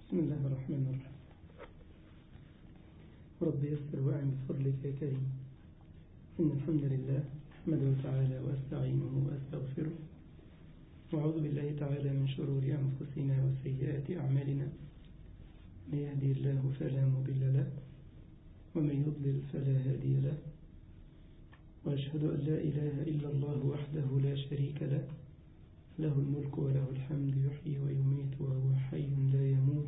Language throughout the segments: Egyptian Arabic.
بسم الله الرحمن الرحيم رب يسر وأعن بفضلك يا كريم إن الحمد لله أحمده تعالى وأستعينه وأستغفره وأعوذ بالله تعالى من شرور أنفسنا وسيئات أعمالنا من يهدي الله فلا مضل له ومن يضلل فلا هادي له وأشهد أن لا إله إلا الله وحده لا شريك له له الملك وله الحمد يحيي ويميت وهو حي لا يموت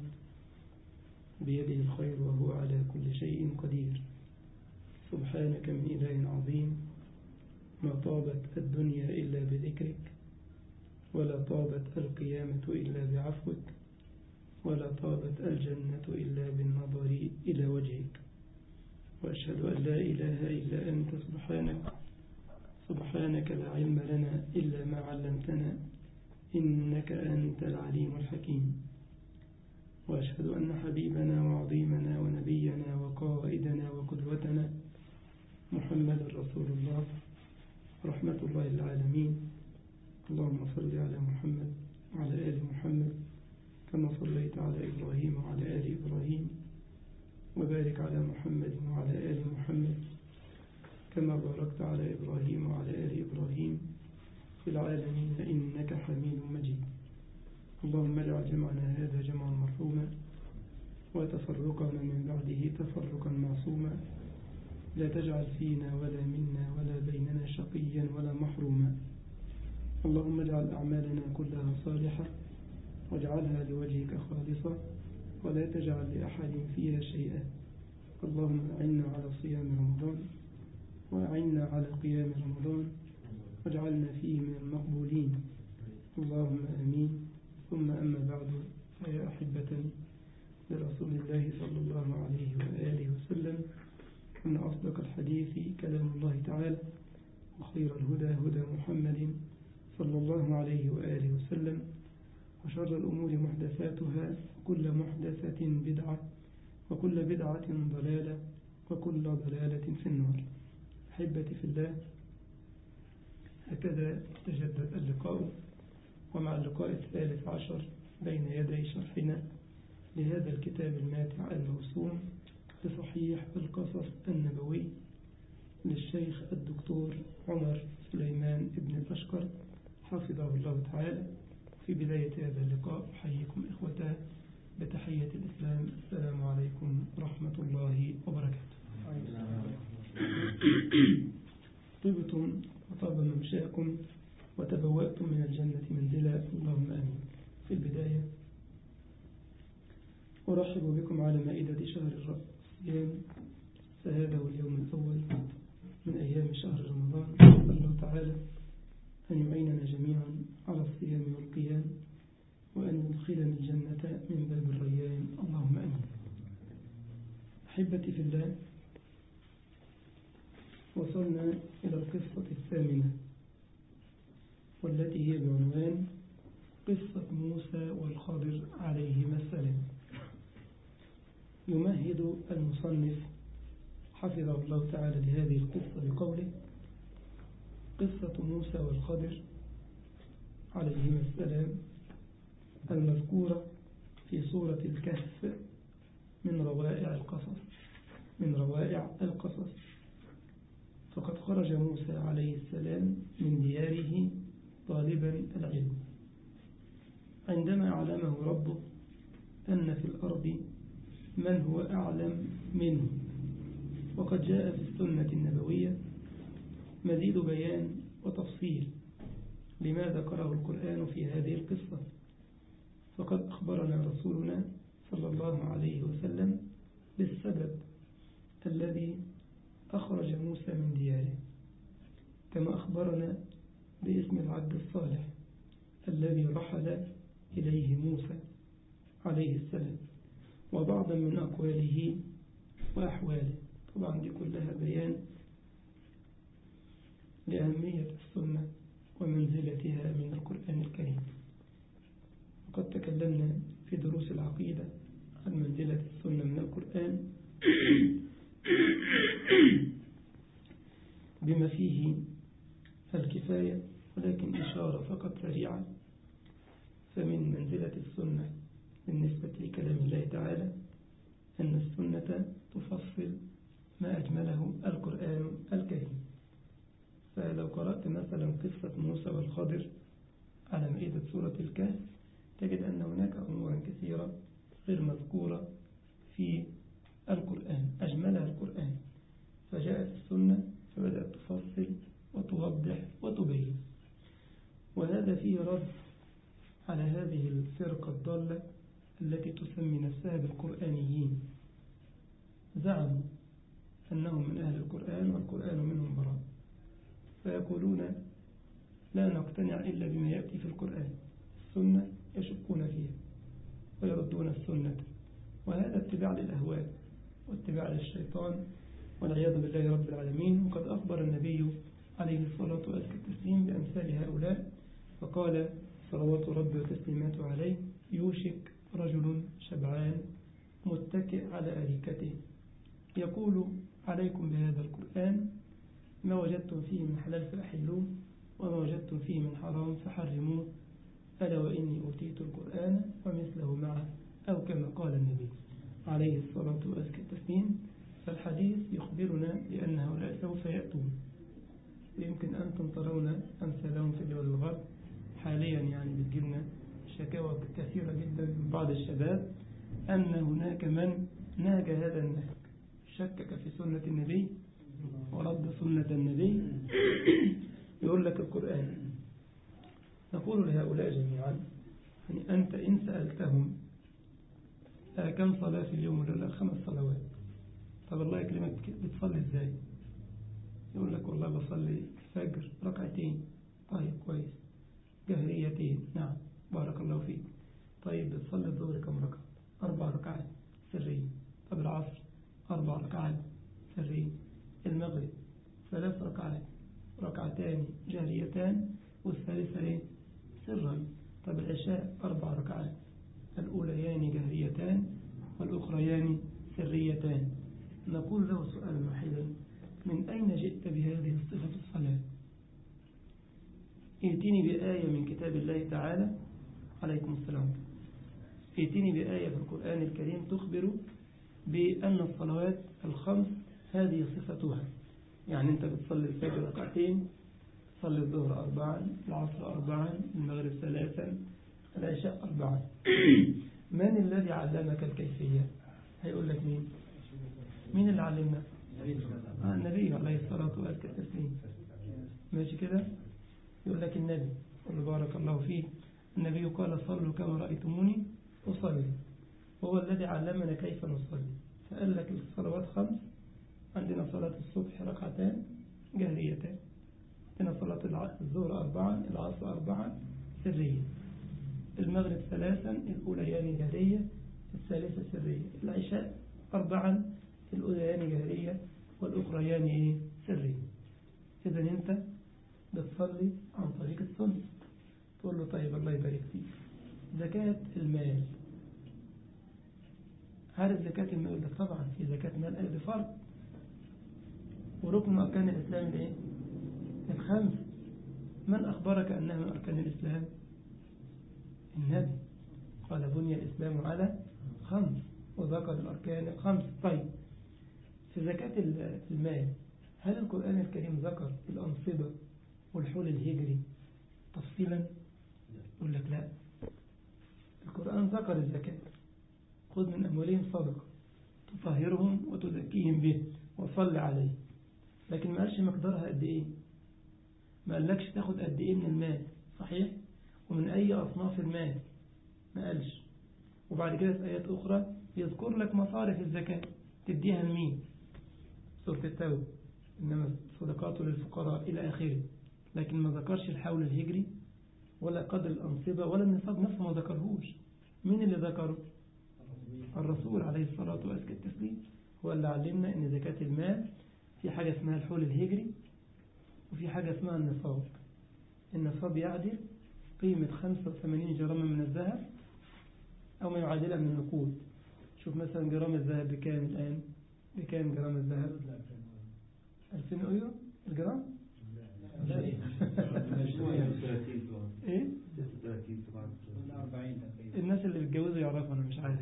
بيده الخير وهو على كل شيء قدير سبحانك من إله عظيم ما طابت الدنيا إلا بذكرك ولا طابت القيامة إلا بعفوك ولا طابت الجنة إلا بالنظر إلى وجهك وأشهد أن لا إله إلا أنت سبحانك سبحانك لا علم لنا إلا ما علمتنا إنك أنت العليم الحكيم وأشهد أن حبيبنا وعظيمنا ونبينا وقائدنا وقدوتنا محمد رسول الله رحمة الله العالمين اللهم صل على محمد وعلى آل محمد كما صليت على إبراهيم وعلى آل إبراهيم وبارك على محمد وعلى آل محمد كما باركت على إبراهيم وعلى آل إبراهيم في العالمين إنك حميد مجيد اللهم اجعل جمعنا هذا جمعا مرحوما وتفرقنا من بعده تفرقا معصوما لا تجعل فينا ولا منا ولا بيننا شقيا ولا محروما اللهم اجعل أعمالنا كلها صالحة واجعلها لوجهك خالصة ولا تجعل لأحد فيها شيئا اللهم أعنا على صيام رمضان وأعنا على قيام رمضان واجعلنا فيه من المقبولين اللهم آمين ثم أما بعد فيا أحبتي لرسول الله صلى الله عليه وآله وسلم أن أصدق الحديث كلام الله تعالى وخير الهدى هدى محمد صلى الله عليه وآله وسلم وشر الأمور محدثاتها وكل محدثة بدعة وكل بدعة ضلالة وكل ضلالة في النار أحبتي في الله هكذا تجدد اللقاء ومع اللقاء الثالث عشر بين يدي شرحنا لهذا الكتاب الماتع الموسوم لصحيح القصص النبوي للشيخ الدكتور عمر سليمان ابن الأشقر حفظه الله تعالى في بداية هذا اللقاء أحييكم إخوته بتحية الإسلام السلام عليكم ورحمة الله وبركاته طبتم وطاب ممشاكم وتبوأتم من الجنة منزلا اللهم آمين في البداية أرحب بكم على مائدة شهر الصيام فهذا هو اليوم الأول من أيام شهر رمضان نسأل الله تعالى أن يعيننا جميعا على الصيام والقيام وأن يدخلنا الجنة من باب الريان اللهم أمين أحبتي في الله وصلنا إلى القصة الثامنة والتي هي بعنوان قصة موسى والخضر عليهما السلام يمهد المصنف حفظه الله تعالى لهذه القصة بقوله قصة موسى والخضر عليهما السلام المذكورة في سورة الكهف من روائع القصص من روائع القصص فقد خرج موسى عليه السلام من دياره طالبا العلم عندما أعلمه ربه أن في الأرض من هو أعلم منه وقد جاء في السنة النبوية مزيد بيان وتفصيل لما ذكره القرآن في هذه القصة فقد أخبرنا رسولنا صلى الله عليه وسلم بالسبب الذي أخرج موسى من دياره كما أخبرنا باسم العبد الصالح الذي رحل إليه موسى عليه السلام وبعضا من أقواله وأحواله طبعا دي كلها بيان لأهمية السنة ومنزلتها من القرآن الكريم وقد تكلمنا في دروس العقيدة عن منزلة السنة من القرآن بما فيه الكفاية ولكن إشارة فقط سريعة فمن منزلة السنة بالنسبة لكلام الله تعالى أن السنة تفصل ما أجمله القرآن الكريم فلو قرأت مثلا قصة موسى والخضر على مائدة سورة الكهف تجد أن هناك أمورا كثيرة غير مذكورة في القرآن أجملها القرآن فجاءت السنة فبدأت تفصل وتوضح وتبين وهذا فيه رد على هذه الفرقة الضالة التي تسمي نفسها بالقرآنيين زعموا أنهم من أهل القرآن والقرآن منهم براء فيقولون لا نقتنع إلا بما يأتي في القرآن السنة يشكون فيها ويردون السنة وهذا اتباع للأهواء واتباع للشيطان والعياذ بالله رب العالمين وقد أخبر النبي عليه الصلاة والتسليم بأمثال هؤلاء فقال صلوات ربي وتسليماته عليه يوشك رجل شبعان متكئ على أريكته يقول عليكم بهذا القرآن ما وجدتم فيه من حلال فأحلوه وما وجدتم فيه من حرام فحرموه ألا وإني أوتيت القرآن ومثله معه أو كما قال النبي عليه الصلاة والتسليم فالحديث يخبرنا بأن هؤلاء سوف يأتون ويمكن أنتم ترون أمثالهم في دول الغرب حاليا يعني بتجيلنا شكاوى كثيرة جدا من بعض الشباب أن هناك من نهج هذا النهج شكك في سنة النبي ورد سنة النبي يقول لك القرآن نقول لهؤلاء جميعا يعني أنت إن سألتهم كم صلاة في اليوم ولا خمس صلوات طب الله يكلمك بتصلي ازاي يقول لك والله بصلي الفجر ركعتين طيب كويس جهريتين نعم بارك الله فيك طيب بتصلي الظهر كم ركعة أربع ركعات سرية طب العصر أربع ركعات سرية المغرب ثلاث ركعات ركعتان جهريتان والثالثة ايه سرا طب العشاء أربع ركعات الأوليان جهريتان والأخريان سريتان نقول له سؤال واحدا من أين جئت بهذه الصفة في الصلاة ائتني بآية من كتاب الله تعالى عليكم السلام ائتني بآية في القرآن الكريم تخبر بأن الصلوات الخمس هذه صفتها يعني أنت بتصلي الفجر ركعتين تصلي الظهر أربعا العصر أربعا المغرب ثلاثا العشاء أربعا من الذي علمك الكيفية هيقول لك مين مين اللي علمنا آه النبي عليه الصلاة والتسليم ماشي كده يقول لك النبي قل بارك الله فيه النبي قال صلوا كما رأيتموني أصلي هو الذي علمنا كيف نصلي فقال لك الصلوات خمس عندنا صلاة الصبح ركعتان جهريتان عندنا صلاة الظهر أربعا العصر أربعا سرية المغرب ثلاثا الأوليان جهرية الثالثة سرية العشاء أربعا الأوليان جهرية والأخريان إيه سرية إذا أنت بتصلي عن طريق السنة تقول له طيب الله يبارك فيك زكاة المال عارف زكاة المال يقول لك طبعا في زكاة مال أهل فرض وركن أركان الإسلام الإيه؟ الخمس من أخبرك أنها من أركان الإسلام النبي قال بني الإسلام على خمس وذكر الأركان الخمس طيب في زكاة المال هل القرآن الكريم ذكر الأنصبة والحول الهجري تفصيلا يقول لك لا القرآن ذكر الزكاة خذ من أموالهم صدقة تطهرهم وتزكيهم به وصل عليه لكن ما قالش مقدارها قد إيه ما قالكش تاخد قد إيه من المال صحيح ومن أي أصناف المال ما قالش وبعد كده في آيات أخرى يذكر لك مصارف الزكاة تديها لمين سورة التوبة إنما صدقات للفقراء إلى آخره لكن ما ذكرش الحول الهجري ولا قدر الأنصبة ولا النصاب نفسه ما ذكرهوش مين اللي ذكره الرسول عليه الصلاة والتسليم هو اللي علمنا أن زكاة المال في حاجة اسمها الحول الهجري وفي حاجة اسمها النصاب النصاب يعدل قيمة 85 جراما من الذهب أو ما يعادلها من النقود شوف مثلا جرام الذهب بكام الآن بكام جرام الذهب 2000 أيورو الجرام ايه؟ الناس اللي بيتجوزوا يعرفوا تعرف أنا مش عارف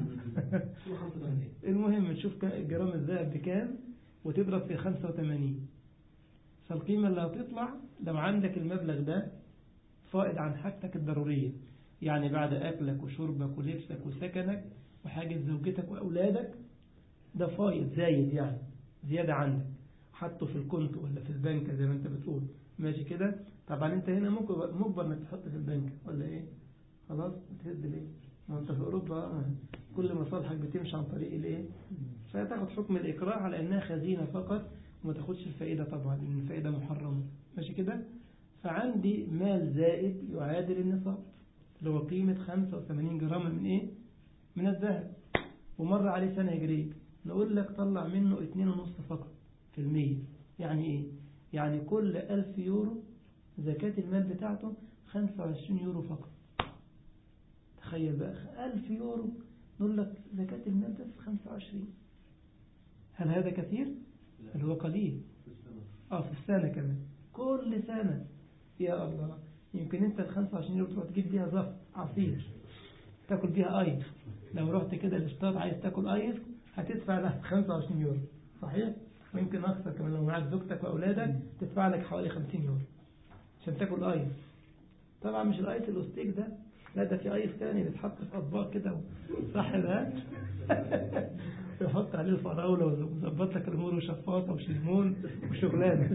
المهم تشوف جرام الذهب بكام وتضرب في 85 فالقيمة اللي هتطلع لو عندك المبلغ ده فائض عن حاجتك الضرورية يعني بعد أكلك وشربك ولبسك وسكنك وحاجة زوجتك وأولادك ده فايض زايد يعني زيادة عندك حطه في الكونت ولا في البنك زي ما انت بتقول ماشي كده طبعا انت هنا مجبر انك تحط في البنك ولا ايه خلاص بتهد ليه ما انت في اوروبا كل مصالحك بتمشي عن طريق الايه فتاخد حكم الاكراه على انها خزينه فقط وما تاخدش الفائده طبعا لان الفائده محرمه ماشي كده فعندي مال زائد يعادل النصاب اللي هو قيمه 85 جرام من ايه من الذهب ومر عليه سنه هجريه نقول لك طلع منه 2.5 فقط في المية يعني ايه يعني كل 1000 يورو زكاة المال بتاعته 25 يورو فقط تخيل بقى 1000 يورو نقول لك زكاة المال بس 25 هل هذا كثير؟ هل هو قليل؟ اه في السنة كمان كل سنة يا الله يمكن انت ال 25 يورو تروح تجيب بيها زفت عصير تاكل بيها ايس لو رحت كده الاشتاط عايز تاكل ايس هتدفع لها 25 يورو صحيح؟ ويمكن أكثر كمان لو معاك زوجتك وأولادك تدفع لك حوالي 50 يورو عشان تاكل ايس طبعا مش الايس الاستيك ده لا ده في ايس تاني بيتحط في اطباق كده صح ده يحط عليه الفراوله ويظبط لك الامور وشفاطه وشلمون وشغلانه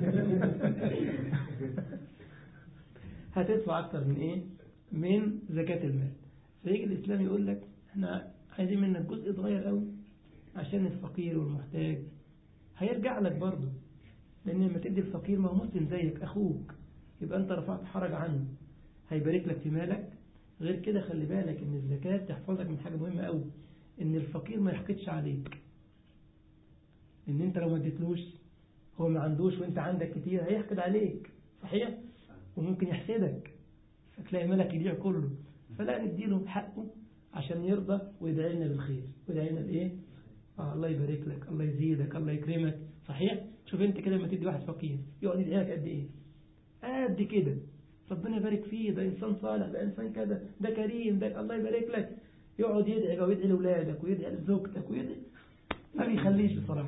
هتدفع اكتر من ايه من زكاه المال فيجي الاسلام يقول لك احنا عايزين منك جزء صغير قوي عشان الفقير والمحتاج هيرجع لك برضه لان لما تدي الفقير ما هو مسلم زيك اخوك يبقى انت رفعت حرج عنه هيبارك لك في مالك غير كده خلي بالك ان الزكاة تحفظك من حاجة مهمة قوي ان الفقير ما يحقدش عليك ان انت لو ما اديتلوش هو ما عندوش وانت عندك كتير هيحقد عليك صحيح وممكن يحسدك فتلاقي مالك يضيع كله فلا نديله حقه عشان يرضى ويدعي لنا بالخير ويدعي لنا بايه آه الله يبارك لك الله يزيدك الله يكرمك صحيح شوف انت كده لما تدي واحد فقير يقعد يدعي لك قد ايه قد كده ربنا يبارك فيه ده إنسان صالح ده إنسان كذا ده كريم ده الله يبارك لك يقعد يدعي ويدعي لأولادك ويدعي لزوجتك ويدعي ما بيخليش بصراحة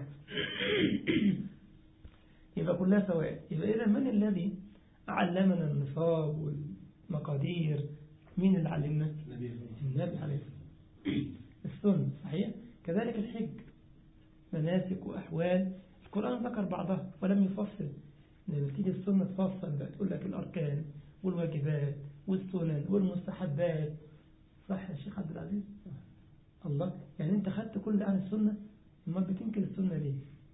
يبقى كلها سواء يبقى إذا من الذي علمنا النصاب والمقادير مين اللي علمنا النبي عليه السنة صحيح كذلك الحج مناسك وأحوال القرآن ذكر بعضها ولم يفصل لما تيجي السنة تفصل بقى تقول لك الأركان والواجبات والسنن والمستحبات صح يا شيخ عبد العزيز الله يعني انت خدت كل عن السنة ما بتنكر السنة ليه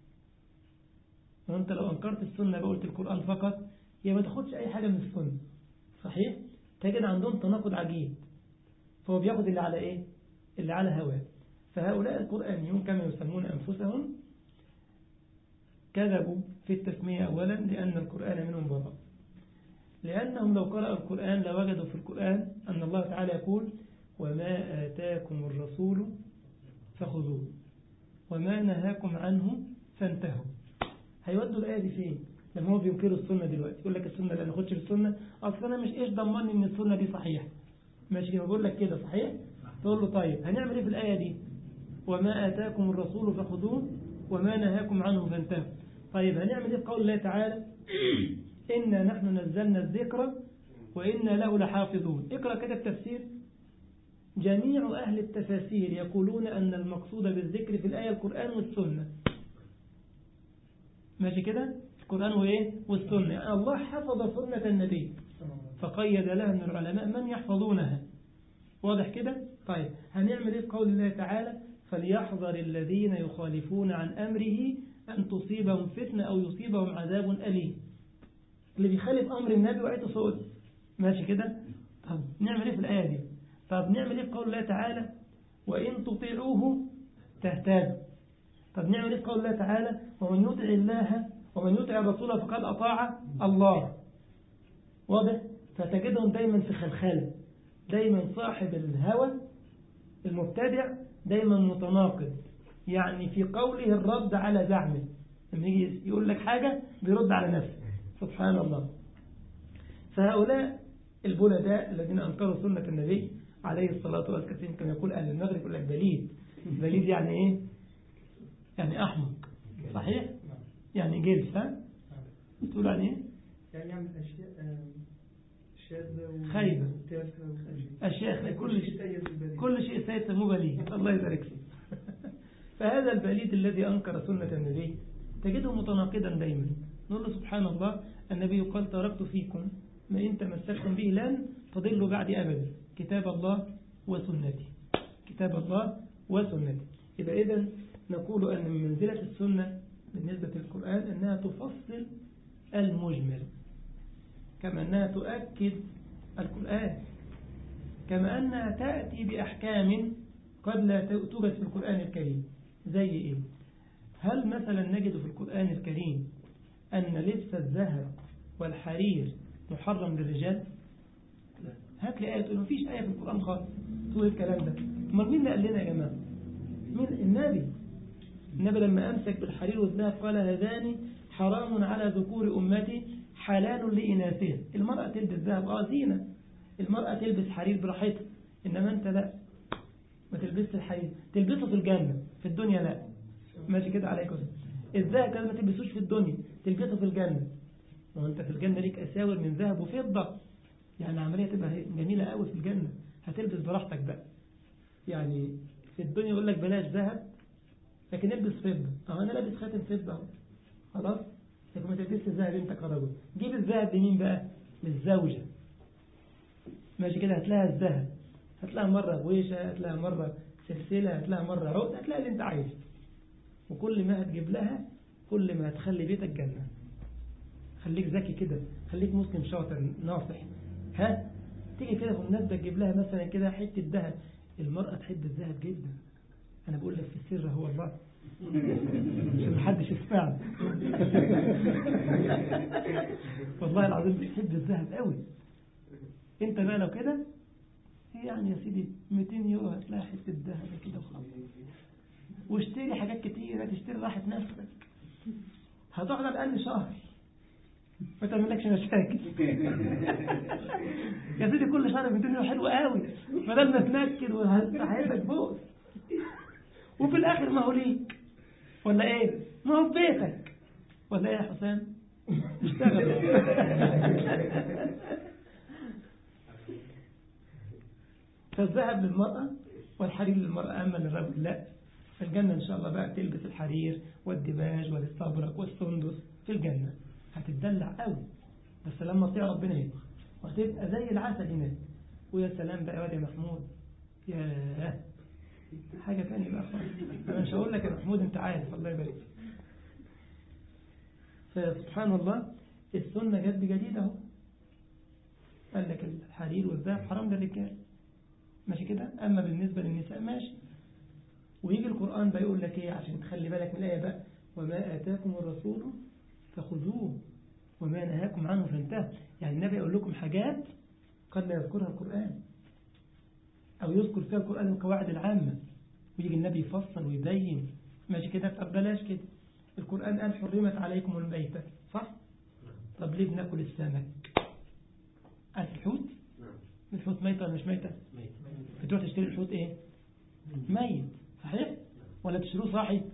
وانت لو انكرت السنة بقولت القرآن فقط يا ما تاخدش اي حاجة من السنة صحيح تجد عندهم تناقض عجيب فهو بياخد اللي على ايه اللي على هواه فهؤلاء القرآنيون كما يسمون أنفسهم كذبوا في التسمية أولا لأن القرآن منهم براء لأنهم لو قرأوا القرآن لوجدوا في القرآن أن الله تعالى يقول وما آتاكم الرسول فخذوه وما نهاكم عنه فانتهوا هيودوا الآية دي فين لما هو بينكروا السنة دلوقتي يقول لك السنة لا ناخدش بالسنة أصلا أنا مش إيش ضمني إن السنة دي صحيحة ماشي كده بقول لك كده صحيح تقول له طيب هنعمل إيه في الآية دي وما آتاكم الرسول فخذوه وما نهاكم عنه فانتهوا طيب هنعمل إيه في قول الله تعالى إنا نحن نزلنا الذكر وإنا له لحافظون اقرأ كده التفسير جميع أهل التفاسير يقولون أن المقصود بالذكر في الآية القرآن والسنة ماشي كده القرآن وإيه والسنة يعني الله حفظ سنة النبي فقيد لها من العلماء من يحفظونها واضح كده طيب هنعمل إيه في قول الله تعالى فليحذر الذين يخالفون عن أمره أن تصيبهم فتنة أو يصيبهم عذاب أليم اللي بيخالف أمر النبي وعيته صوت ماشي كده طب نعمل إيه في الآية دي طب نعمل إيه في قول الله تعالى وإن تطيعوه تهتدوا طب نعمل إيه في قول الله تعالى ومن يطع الله ومن يطع الرسول فقد أطاع الله واضح فتجدهم دايما في خلخال دايما صاحب الهوى المبتدع دايما متناقض يعني في قوله الرد على زعمه لما يجي يقول لك حاجة بيرد على نفسه سبحان الله فهؤلاء البلداء الذين أنكروا سنة النبي عليه الصلاة والسلام كان يقول أهل المغرب يقول لك بليد بليد يعني إيه يعني أحمق صحيح يعني جلس ها تقول يعني إيه يعني يعمل أشياء آه، شاذة و- خايبة. وتافهة وخايبة أشياء كل شيء سيء بالبديهة. كل شيء سيسموه بليد الله يبارك فيه فهذا البليد الذي أنكر سنة النبي تجده متناقضا دايما نقول له سبحان الله النبي قال تركت فيكم ما إن تمسكتم به لن تضلوا بعد أبدا كتاب الله وسنتي كتاب الله وسنتي يبقى إذا نقول أن من منزلة السنة بالنسبة للقرآن أنها تفصل المجمل كما أنها تؤكد القرآن كما أنها تأتي بأحكام قد لا توجد في القرآن الكريم زي إيه هل مثلا نجد في القرآن الكريم أن لبس الذهب والحرير محرم للرجال هات لي آية تقول مفيش آية في القرآن خالص تقول الكلام ده امال مين اللي قال لنا يا جماعة مين النبي النبي لما أمسك بالحرير والذهب قال هذان حرام على ذكور أمتي حلال لإناثها المرأة تلبس ذهب آه زينة المرأة تلبس حرير براحتها إنما أنت لا ما تلبسش الحرير تلبسه في الجنة في الدنيا لا ماشي كده عليكم الذهب كده ما تلبسوش في الدنيا تلبسه في الجنة ما هو انت في الجنة ليك أساور من ذهب وفضة يعني عملية تبقى جميلة قوي في الجنة هتلبس براحتك بقى يعني في الدنيا يقول لك بلاش ذهب لكن البس فضة اه انا لابس خاتم فضة اهو خلاص لكن ما تلبسش الذهب انت كرجل جيب الذهب لمين بقى للزوجة ماشي كده هتلاقيها الذهب هتلاقيها مرة غويشة هتلاقيها مرة سلسلة هتلاقيها مرة عقد هتلاقي اللي انت عايزه وكل ما هتجيب لها كل ما هتخلي بيتك جنة خليك ذكي كده خليك مسلم شاطر ناصح ها تيجي كده في مناسبة تجيب لها مثلا كده حتة ذهب المرأة تحب الذهب جدا أنا بقول لك في السر هو الله عشان محدش يسمعني والله العظيم بتحب الذهب قوي انت بقى لو كده يعني يا سيدي 200 يورو هتلاقي حتة ذهب كده وخلاص واشتري حاجات كتير هتشتري راحة نفسك هتقعد على الأقل شهر ما تعملكش مشاكل يا سيدي كل شهر 200 يورو حلو قوي بدل ما تنكد وحياتك بؤس وفي الآخر ما هو ليك ولا ايه ما هو في بيتك ولا ايه يا حسام اشتغل فالذهب للمرأة والحرير للمرأة أما للرجل لا في الجنة إن شاء الله بقى تلبس الحرير والدباج والاستبرق والسندس في الجنة هتتدلع قوي بس لما تطيع ربنا هيك وهتبقى زي العسل هناك ويا سلام بقى يا محمود يا حاجة تانية بقى خالص أنا مش هقول لك يا محمود أنت عارف الله يبارك فيك. فسبحان الله السنة جت بجديد أهو قال لك الحرير والذهب حرام للرجال ماشي كده أما بالنسبة للنساء ماشي ويجي القرآن بقى يقول لك إيه عشان تخلي بالك من الآية بقى وما آتاكم الرسول فخذوه وما نهاكم عنه فانتهوا يعني النبي يقول لكم حاجات قد لا يذكرها القرآن أو يذكر فيها القرآن القواعد العامة ويجي النبي يفصل ويبين ماشي كده طب بلاش كده القرآن قال حرمت عليكم الميتة صح؟ طب ليه بناكل السمك؟ عارف الحوت؟ الحوت ميتة ولا مش ميتة؟ بتروح تشتري الحوت ايه؟ ميت صحيح؟ ولا تشتروه صاحي؟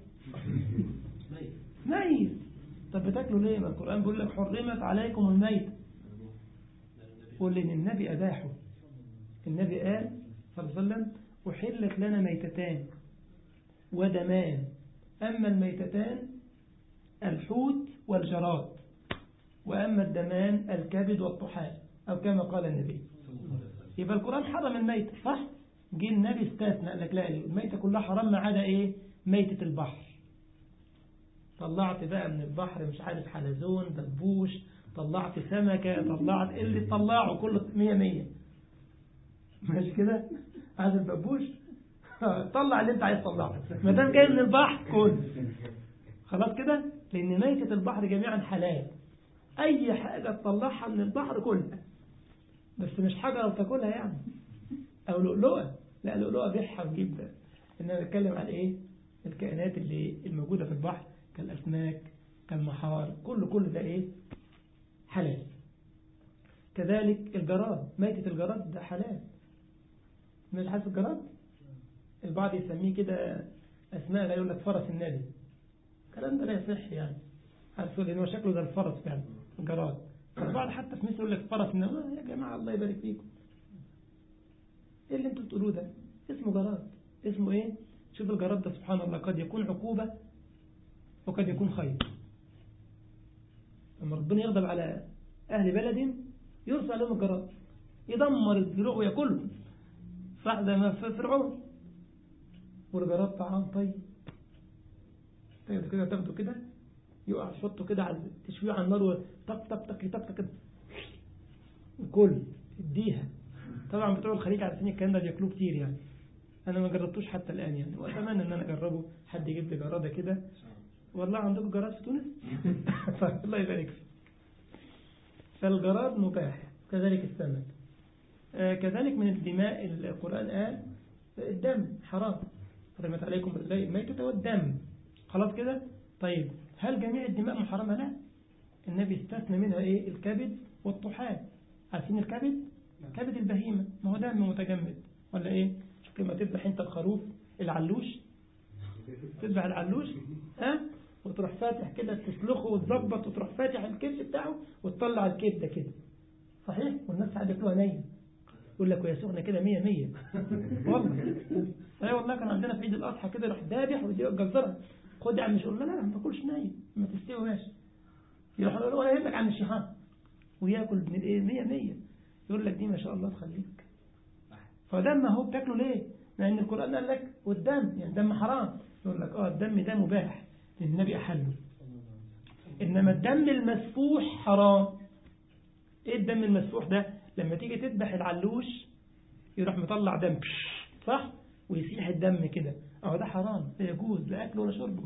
ميت طب بتاكلوا ليه؟ ما القرآن بيقول لك حرمت عليكم الميت قول لي ان النبي أباحه النبي قال صلى الله عليه وسلم أحلت لنا ميتتان ودمان أما الميتتان الحوت والجراد وأما الدمان الكبد والطحال أو كما قال النبي يبقى القرآن حرم الميت صح؟ جه النبي استثنى قال لك لا الميتة كلها حرام ما عدا إيه؟ ميتة البحر طلعت بقى من البحر مش عارف حلزون دبوش طلعت سمكة طلعت اللي طلعه كله مية مية ماشي كده عايز الببوش طلع اللي انت عايز تطلعه ما دام جاي من البحر كل خلاص كده لان ميتة البحر جميعا حلال اي حاجة تطلعها من البحر كلها بس مش حاجة لو تاكلها يعني او لؤلؤة لا لؤلؤة بيحها وجيب ده انما بتكلم عن ايه الكائنات اللي الموجودة في البحر كالاسماك كالمحار كل كل ده ايه حلال كذلك الجراد ميتة الجراد ده حلال مش حاسس الجراد البعض يسميه كده أسماء لا يقول لك فرس النبي الكلام ده لا يصح يعني عارف لأن هو شكله زي الفرس فعلا الجراد البعض حتى في مثل يقول لك فرس النبي يا جماعة الله يبارك فيكم ايه اللي انتوا بتقولوه ده اسمه جراد اسمه ايه شوف الجراد ده سبحان الله قد يكون عقوبة وقد يكون خير لما ربنا يغضب على أهل بلد يرسل لهم الجراد يدمر الزروع ويأكلهم صح زي ما في فرعون والجراد طعام طيب طيب كده تاخده كده يقع تحطه كده على تشويه على النار وطق طق طق طق كده كل اديها طبعا بتوع الخليج عارفين الكلام ده بياكلوه كتير يعني انا ما جربتوش حتى الان يعني واتمنى ان انا اجربه حد يجيب لي جراده كده والله عندكم جراد في تونس الله يبارك فيك فالجراد مباح كذلك السمك آه كذلك من الدماء القرآن قال الدم حرام حرمت عليكم الميتة والدم خلاص كده طيب هل جميع الدماء محرمة لا النبي استثنى منها ايه الكبد والطحال عارفين الكبد كبد البهيمة ما هو دم متجمد ولا ايه شوف لما تذبح انت الخروف العلوش تذبح العلوش ها وتروح فاتح كده تسلخه وتظبط وتروح فاتح الكبد بتاعه وتطلع الكبده كده صحيح والناس ساعات ياكلوها نيه يقول لك وهي سخنه كده 100 100 والله اي والله كان عندنا في عيد الاضحى كده يروح ذابح ويجزرها خد يا عم مش لا لا ما تاكلش نايم ما تستوي ماشي يروح يقول ولا يهمك عن الشيخان وياكل من الايه 100 100 يقول لك دي ما شاء الله تخليك فدم هو بتاكله ليه؟ لان القران قال لك والدم يعني دم حرام يقول لك اه الدم ده مباح لان النبي احله انما الدم المسفوح حرام ايه الدم المسفوح ده لما تيجي تذبح العلوش يروح مطلع دم صح ويسيح الدم كده اه ده حرام لا يجوز لا اكله ولا شربه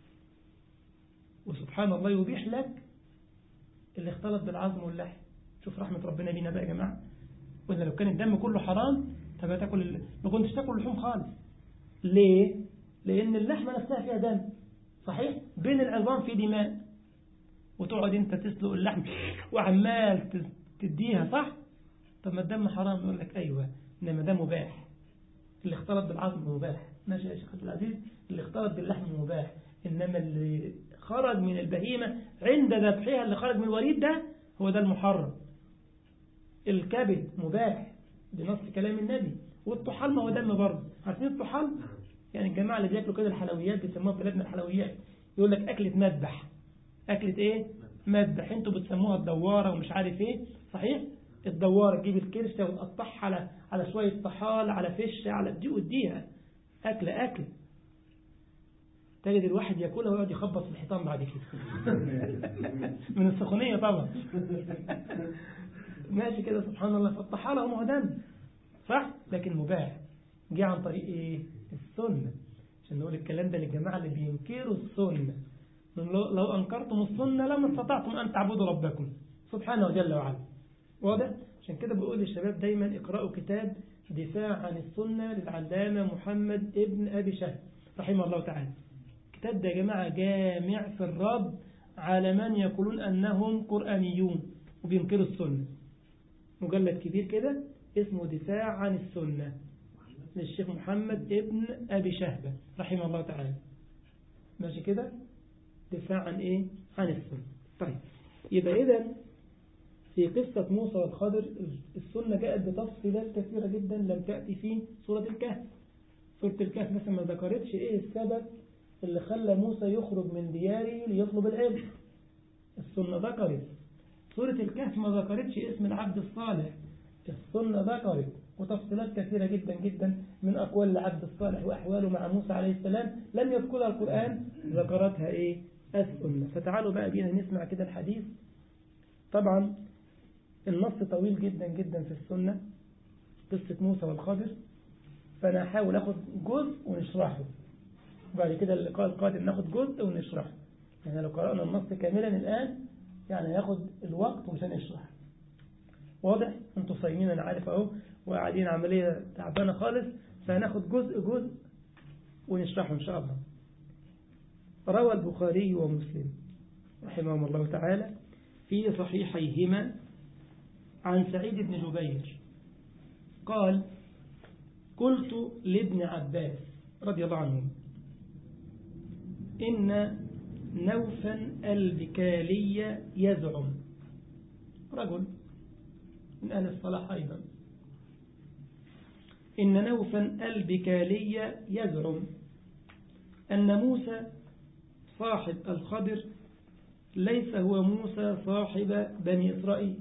وسبحان الله يبيح لك اللي اختلط بالعظم واللحم شوف رحمة ربنا بينا بقى يا جماعة وإذا لو كان الدم كله حرام طب تاكل ال... ما كنتش تاكل لحوم خالص ليه؟ لأن اللحمة نفسها فيها دم صحيح؟ بين العظام في دماء وتقعد انت تسلق اللحم وعمال تديها صح؟ طب ما الدم حرام يقول لك أيوة إنما ده مباح اللي اختلط بالعظم مباح ماشي يا شيخ عبد العزيز اللي اختلط باللحم مباح إنما اللي خرج من البهيمة عند ذبحها اللي خرج من الوريد ده هو ده المحرم الكبد مباح بنص كلام النبي والطحال ما هو دم برضه عارفين الطحال يعني الجماعة اللي بياكلوا كده الحلويات بيسموها في بلادنا الحلويات يقول لك أكلة مذبح أكلة إيه مذبح انتوا بتسموها الدوارة ومش عارف إيه صحيح الدوارة تجيب الكرشة وتقطعها على على شوية طحال على فش على دي واديها أكل أكل تجد الواحد ياكلها ويقعد يخبط في الحيطان بعد كده من السخونية طبعا ماشي كده سبحان الله فالطحالة هو دم صح لكن مباح جه عن طريق ايه السنة عشان نقول الكلام ده للجماعة اللي بينكروا السنة لو أنكرتم السنة لما استطعتم أن تعبدوا ربكم سبحانه جل وعلا واضح عشان كده بقول للشباب دايما اقرأوا كتاب دفاع عن السنة للعلامة محمد ابن أبي شهد رحمه الله تعالى الكتاب ده يا جماعة جامع في الرد على من يقولون أنهم قرآنيون وبينكروا السنة مجلد كبير كده اسمه دفاع عن السنة للشيخ محمد ابن أبي شهبة رحمه الله تعالى ماشي كده دفاع عن إيه عن السنة طيب يبقى إذا في قصة موسى والخضر السنة جاءت بتفصيلات كثيرة جدا لم تأتي في سورة الكهف سورة الكهف مثلا ما ذكرتش إيه السبب اللي خلى موسى يخرج من دياره ليطلب العلم السنة ذكرت سورة الكهف ما ذكرتش اسم العبد الصالح السنة ذكرت وتفصيلات كثيرة جدا جدا من أقوال العبد الصالح وأحواله مع موسى عليه السلام لم يذكرها القرآن ذكرتها إيه السنة فتعالوا بقى بينا نسمع كده الحديث طبعا النص طويل جدا جدا في السنة قصة موسى والخضر فأنا هحاول أخذ جزء ونشرحه وبعد كده اللقاء القادم ناخد جزء ونشرحه يعني لو قرأنا النص كاملا الآن يعني هياخد الوقت ومش هنشرح واضح انتوا صايمين انا عارف اهو وقاعدين عملية تعبانة خالص فهناخد جزء جزء ونشرحه ان شاء الله روى البخاري ومسلم رحمهم الله تعالى في صحيحيهما عن سعيد بن جبير قال قلت لابن عباس رضي الله عنه إن نوفا البكالي يزعم رجل من أهل الصلاح أيضا إن نوفا البكالي يزعم أن موسى صاحب الخضر ليس هو موسى صاحب بني إسرائيل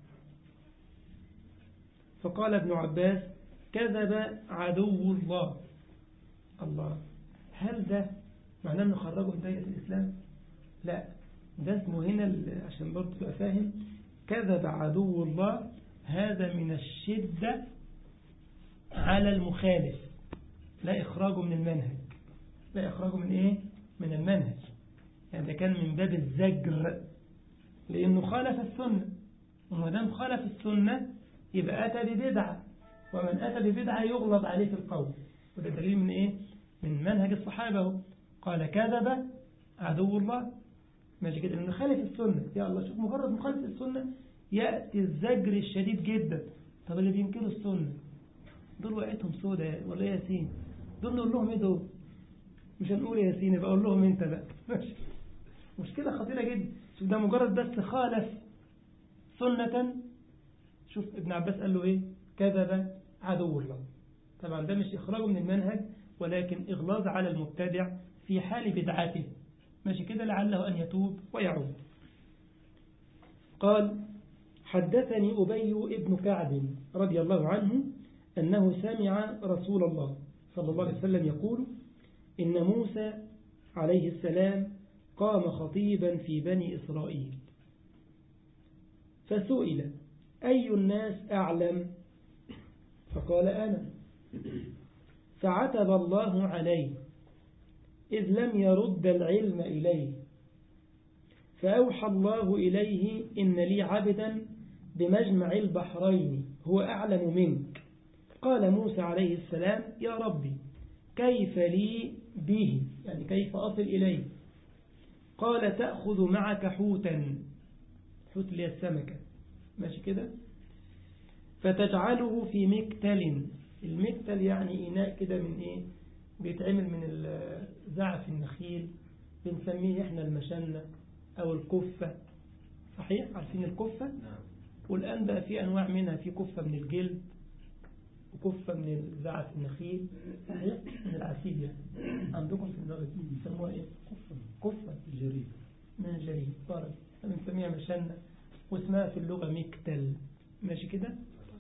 فقال ابن عباس كذب عدو الله الله هل ده معناه انه خرجه من دائرة الإسلام لا ده اسمه هنا عشان برضه تبقى فاهم كذب عدو الله هذا من الشدة على المخالف لا إخراجه من المنهج لا إخراجه من إيه من المنهج يعني ده كان من باب الزجر لأنه خالف السنة وما دام خالف السنة يبقى أتى ببدعة ومن أتى ببدعة يغلط عليه في القول وده دليل من إيه من منهج الصحابة قال كذب عدو الله ماشي كده لأنه خالف السنة يا الله شوف مجرد مخالف السنة يأتي الزجر الشديد جدا طب اللي بينكروا السنة دول وقعتهم سودة ولا ياسين دول نقول لهم ايه دول مش هنقول ياسين يبقى اقول لهم انت بقى مشكلة خطيرة جدا شوف ده مجرد بس خالف سنة شوف ابن عباس قال له ايه كذب عدو الله طبعا ده مش اخراجه من المنهج ولكن اغلاظ على المبتدع في حال بدعته ماشي كده لعله أن يتوب ويعود قال حدثني أبي ابن كعب رضي الله عنه أنه سمع رسول الله صلى الله عليه وسلم يقول إن موسى عليه السلام قام خطيبا في بني إسرائيل فسئل أي الناس أعلم فقال أنا فعتب الله عليه إذ لم يرد العلم إليه فأوحى الله إليه إن لي عبدا بمجمع البحرين هو أعلم منك قال موسى عليه السلام يا ربي كيف لي به يعني كيف أصل إليه قال تأخذ معك حوتا حوت لي السمكة ماشي كده فتجعله في مكتل المكتل يعني إناء كده من إيه بيتعمل من زعف النخيل بنسميه إحنا المشنة أو الكفة صحيح عارفين الكفة نعم والآن بقى في أنواع منها في كفة من الجلد وكفة من زعف النخيل صحيح من العسيل يعني عندكم في المغرب بيسموها إيه كفة كفة الجريد من الجريد بارك بنسميها مشنة واسمها في اللغة مكتل ماشي كده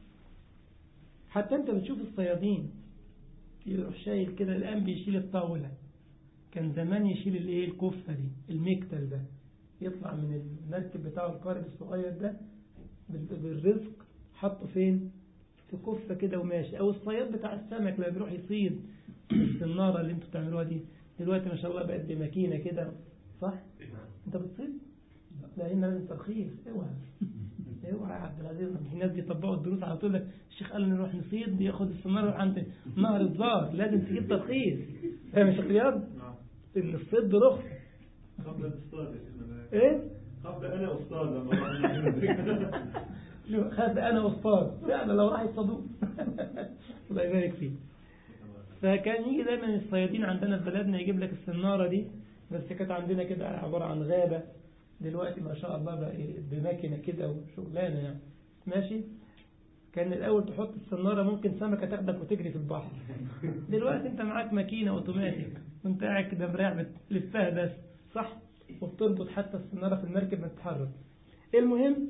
حتى انت بتشوف الصيادين يروح شايل كده الآن بيشيل الطاولة كان زمان يشيل الايه الكفة دي المكتل ده يطلع من المركب بتاعه القارب الصغير ده بال- بالرزق حطه فين في كفة كده وماشي او الصياد بتاع السمك لما بيروح يصيد السنارة اللي انتوا بتعملوها دي دلوقتي ما شاء الله بقت بماكينة كده صح انت بتصيد لا هنا لازم ترخيص اوعى اوعى يا عبد العزيز في ناس بيطبقوا الدروس على طول لك الشيخ قال نروح نصيد ياخد السنارة يروح عند نهر الزار لازم تجيب ترخيص فاهم يا شيخ رياض نعم ان الصيد برخص قبل الأستاذ يا سيدنا ايه قبل أنا أستاذ لما رحنا شو خاف انا واصطاد يعني لو راح يصطادوه الله يبارك فيه فكان يجي دايما الصيادين عندنا في بلدنا يجيب لك السنارة دي بس كانت عندنا كده عبارة عن غابة دلوقتي ما شاء الله بقى إيه بماكينة كده وشغلانة يعني ماشي كان الأول تحط السنارة ممكن سمكة تاخدك وتجري في البحر دلوقتي انت معاك ماكينة اوتوماتيك وانت قاعد كده مريح بتلفها بس صح وبتربط حتى السنارة في المركب ما تتحرك المهم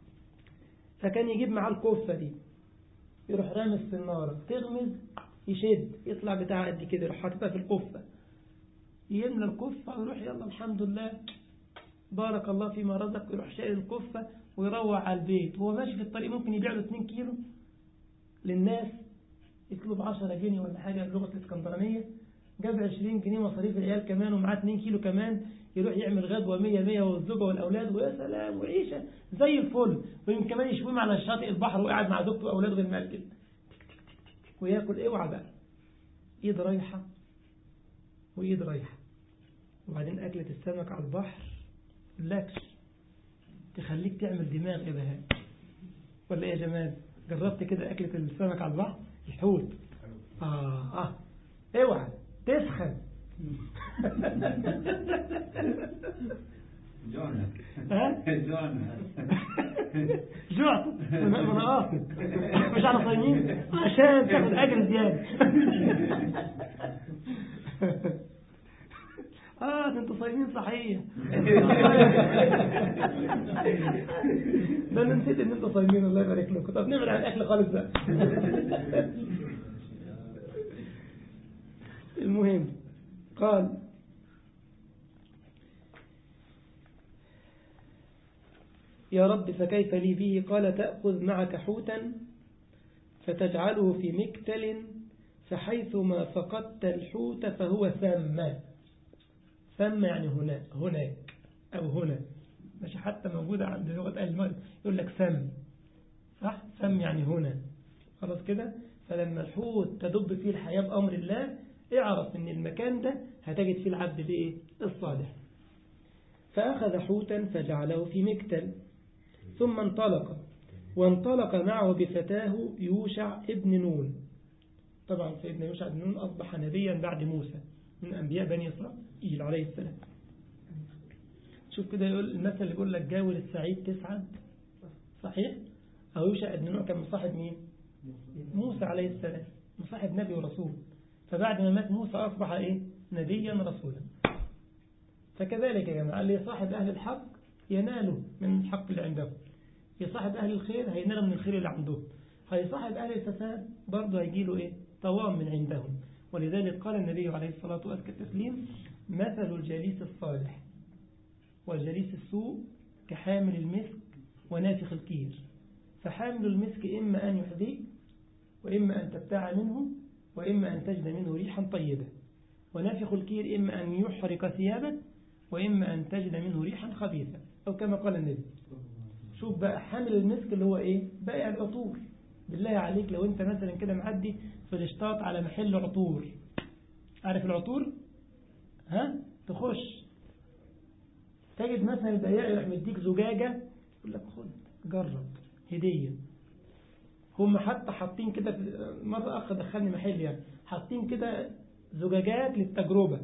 فكان يجيب معاه الكفة دي يروح رامي السنارة تغمز يشد يطلع بتاع قد كده يروح حاططها في الكفة يملى الكفة ويروح يلا الحمد لله بارك الله فيما رزق ويروح شايل الكفة ويروح على البيت وهو ماشي في الطريق ممكن يبيع له 2 كيلو للناس يطلب 10 جنيه ولا حاجة بلغة الاسكندرانية جاب 20 جنيه مصاريف العيال كمان ومعاه 2 كيلو كمان يروح يعمل غدوة 100 100 والزوجة والأولاد ويا سلام وعيشة زي الفل ويمكن كمان يشويهم على شاطئ البحر وقاعد مع زوجته وأولاده غير المركب وياكل اوعى بقى ايد رايحة وايد رايحة وبعدين أكلة السمك على البحر لكش تخليك تعمل دماغ يا بهاء ولا ايه يا جمال جربت كده أكلة السمك على البحر الحوت آه آه اوعى تسخن جونا ها؟ جونا جوعت من من قاصد مش على صايمين عشان تاخد اجر زياده اه ده انتوا صايمين صحيح ده انا نسيت ان انتوا صايمين الله يبارك لكم طب نعمل عن الاكل خالص بقى المهم قال يا رب فكيف لي به قال تأخذ معك حوتا فتجعله في مكتل فحيثما فقدت الحوت فهو ثم ثم يعني هنا هناك أو هنا مش حتى موجودة عند لغة أهل المغرب يقول لك ثم صح ثم يعني هنا خلاص كده فلما الحوت تدب فيه الحياة بأمر الله اعرف ان المكان ده هتجد فيه العبد الايه الصالح فأخذ حوتا فجعله في مكتل ثم انطلق وانطلق معه بفتاه يوشع ابن نون طبعا سيدنا يوشع بن نون أصبح نبيا بعد موسى من أنبياء بني إسرائيل عليه السلام شوف كده يقول المثل اللي يقول لك جاول السعيد تسعد صحيح أو يوشع بن نون كان مصاحب مين موسى عليه السلام مصاحب نبي ورسول فبعد ما مات موسى أصبح إيه نبيا رسولا فكذلك يا جماعة اللي يصاحب أهل الحق يناله من الحق اللي عندهم يصاحب أهل الخير هيناله من الخير اللي عندهم هيصاحب أهل الفساد برضه هيجيله إيه طوام من عندهم ولذلك قال النبي عليه الصلاة والتسليم مثل الجليس الصالح والجليس السوء كحامل المسك ونافخ الكير فحامل المسك إما أن يحذيك وإما أن تبتاع منه وإما أن تجد منه ريحا طيبة ونافخ الكير إما أن يحرق ثيابك وإما أن تجد منه ريحا خبيثة أو كما قال النبي شوف بقى حامل المسك اللي هو إيه بائع العطور بالله عليك لو أنت مثلا كده معدي في الاشتاط على محل عطور عارف العطور ها تخش تجد مثلا البياع يروح مديك زجاجة يقول لك خد جرب هدية هم حتى حاطين كده مرة أخ دخلني محل يعني حاطين كده زجاجات للتجربة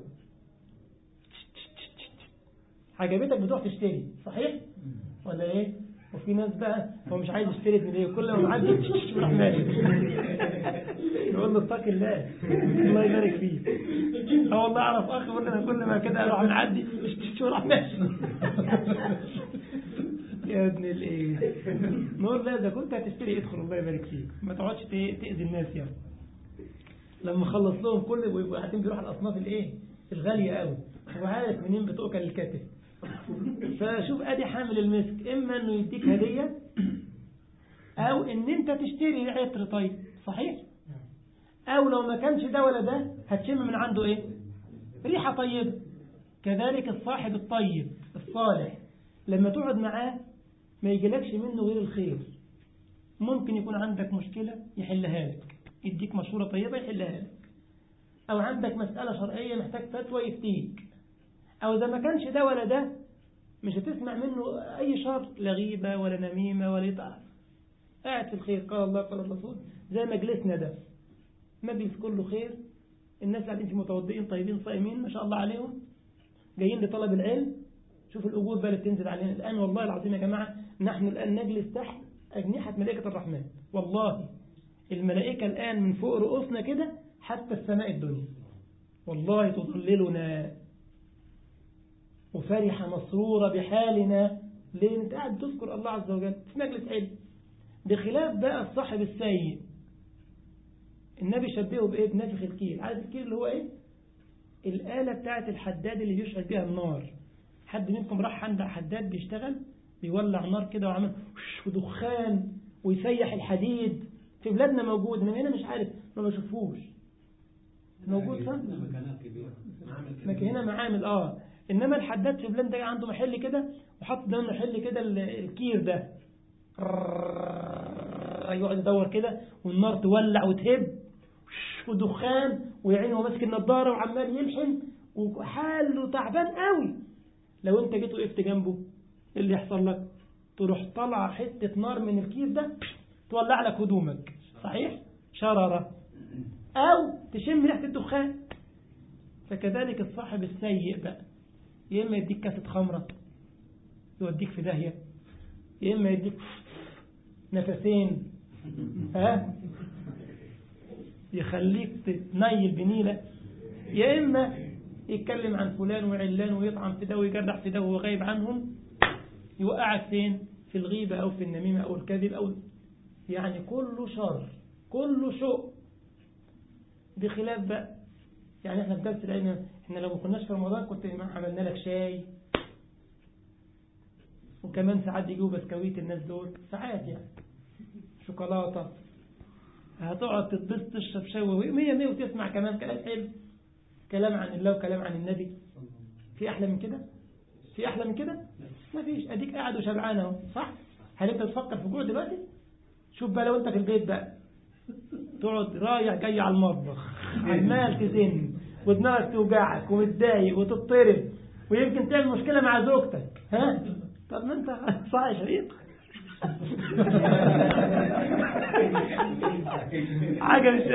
عجبتك بتروح تشتري صحيح ولا ايه وفي ناس بقى هو مش عايز يشتري من ايه كل ما معدي يروح ماشي يقول له اتق الله الله يبارك فيه اه والله اعرف اخ يقول انا كل ما كده اروح معدي يروح ماشي يا ابن الايه نور لا اذا كنت هتشتري ادخل الله يبارك فيك ما تقعدش تاذي الناس يعني لما خلص لهم كل ويبقوا قاعدين بيروحوا الاصناف الايه الغاليه قوي وعارف منين بتؤكل الكتف فشوف ادي حامل المسك اما انه يديك هديه او ان انت تشتري عطر طيب صحيح او لو ما كانش ده ولا ده هتشم من عنده ايه ريحه طيبه كذلك الصاحب الطيب الصالح لما تقعد معاه ما يجيلكش منه غير الخير ممكن يكون عندك مشكلة يحلها لك يديك مشورة طيبة يحلها لك أو عندك مسألة شرعية محتاج فتوى يفتيك أو إذا ما كانش ده ولا ده مش هتسمع منه أي شر لا غيبة ولا نميمة ولا يتعب قاعد في الخير قال الله قال الرسول زي مجلسنا ده مجلس كله خير الناس قاعدين في متوضئين طيبين صائمين ما شاء الله عليهم جايين لطلب العلم شوف الأجور بقى اللي بتنزل علينا الآن والله العظيم يا جماعة نحن الآن نجلس تحت أجنحة ملائكة الرحمن والله الملائكة الآن من فوق رؤوسنا كده حتى السماء الدنيا والله تظللنا وفرح مسرورة بحالنا ليه انت قاعد تذكر الله عز وجل في مجلس علم بخلاف بقى الصاحب السيء النبي شبهه بإيه بنفخ الكيل عارف الكيل اللي هو إيه الآلة بتاعت الحداد اللي بيشعل بيها النار حد منكم راح عند حداد بيشتغل بيولع نار كده وعمل ودخان ويسيح الحديد في بلادنا موجود من هنا مش عارف ما بشوفوش موجود صح لكن هنا معامل اه انما الحداد في بلاد ده عنده محل كده وحط ده محل كده الكير ده يقعد يدور كده والنار تولع وتهب ودخان ويعين هو ماسك النضاره وعمال يلحن وحاله تعبان قوي لو انت جيت وقفت جنبه ايه اللي يحصل لك تروح طلع حتة نار من الكيس ده تولع لك هدومك صحيح شررة أو تشم ريحة الدخان فكذلك الصاحب السيء بقى يا إما يديك كاسة خمرة يوديك في داهية يا إما يديك نفسين ها يخليك تتنيل بنيلة يا إما يتكلم عن فلان وعلان ويطعن في ده ويجرح في ده وهو غايب عنهم يوقعك فين في الغيبة أو في النميمة أو الكذب أو يعني كله شر كله سوء بخلاف بقى يعني احنا في درس العلم احنا لو ما كناش في رمضان كنت عملنا لك شاي وكمان ساعات يجيبوا بسكويت الناس دول ساعات يعني شوكولاتة هتقعد تتبسط تشرب شاي ومية مية وتسمع كمان كلام حلو كلام عن الله وكلام عن النبي في أحلى من كده في أحلى من كده ما فيش أديك قاعد وشبعان اهو صح هل أنت تفكر في جوع دلوقتي شوف بقى لو أنت في البيت بقى تقعد رايح جاي على المطبخ عمال تزن ودماغك توجعك ومتضايق وتضطرب ويمكن تعمل مشكلة مع زوجتك ها طب ما انت صح يا شريك حاجة مش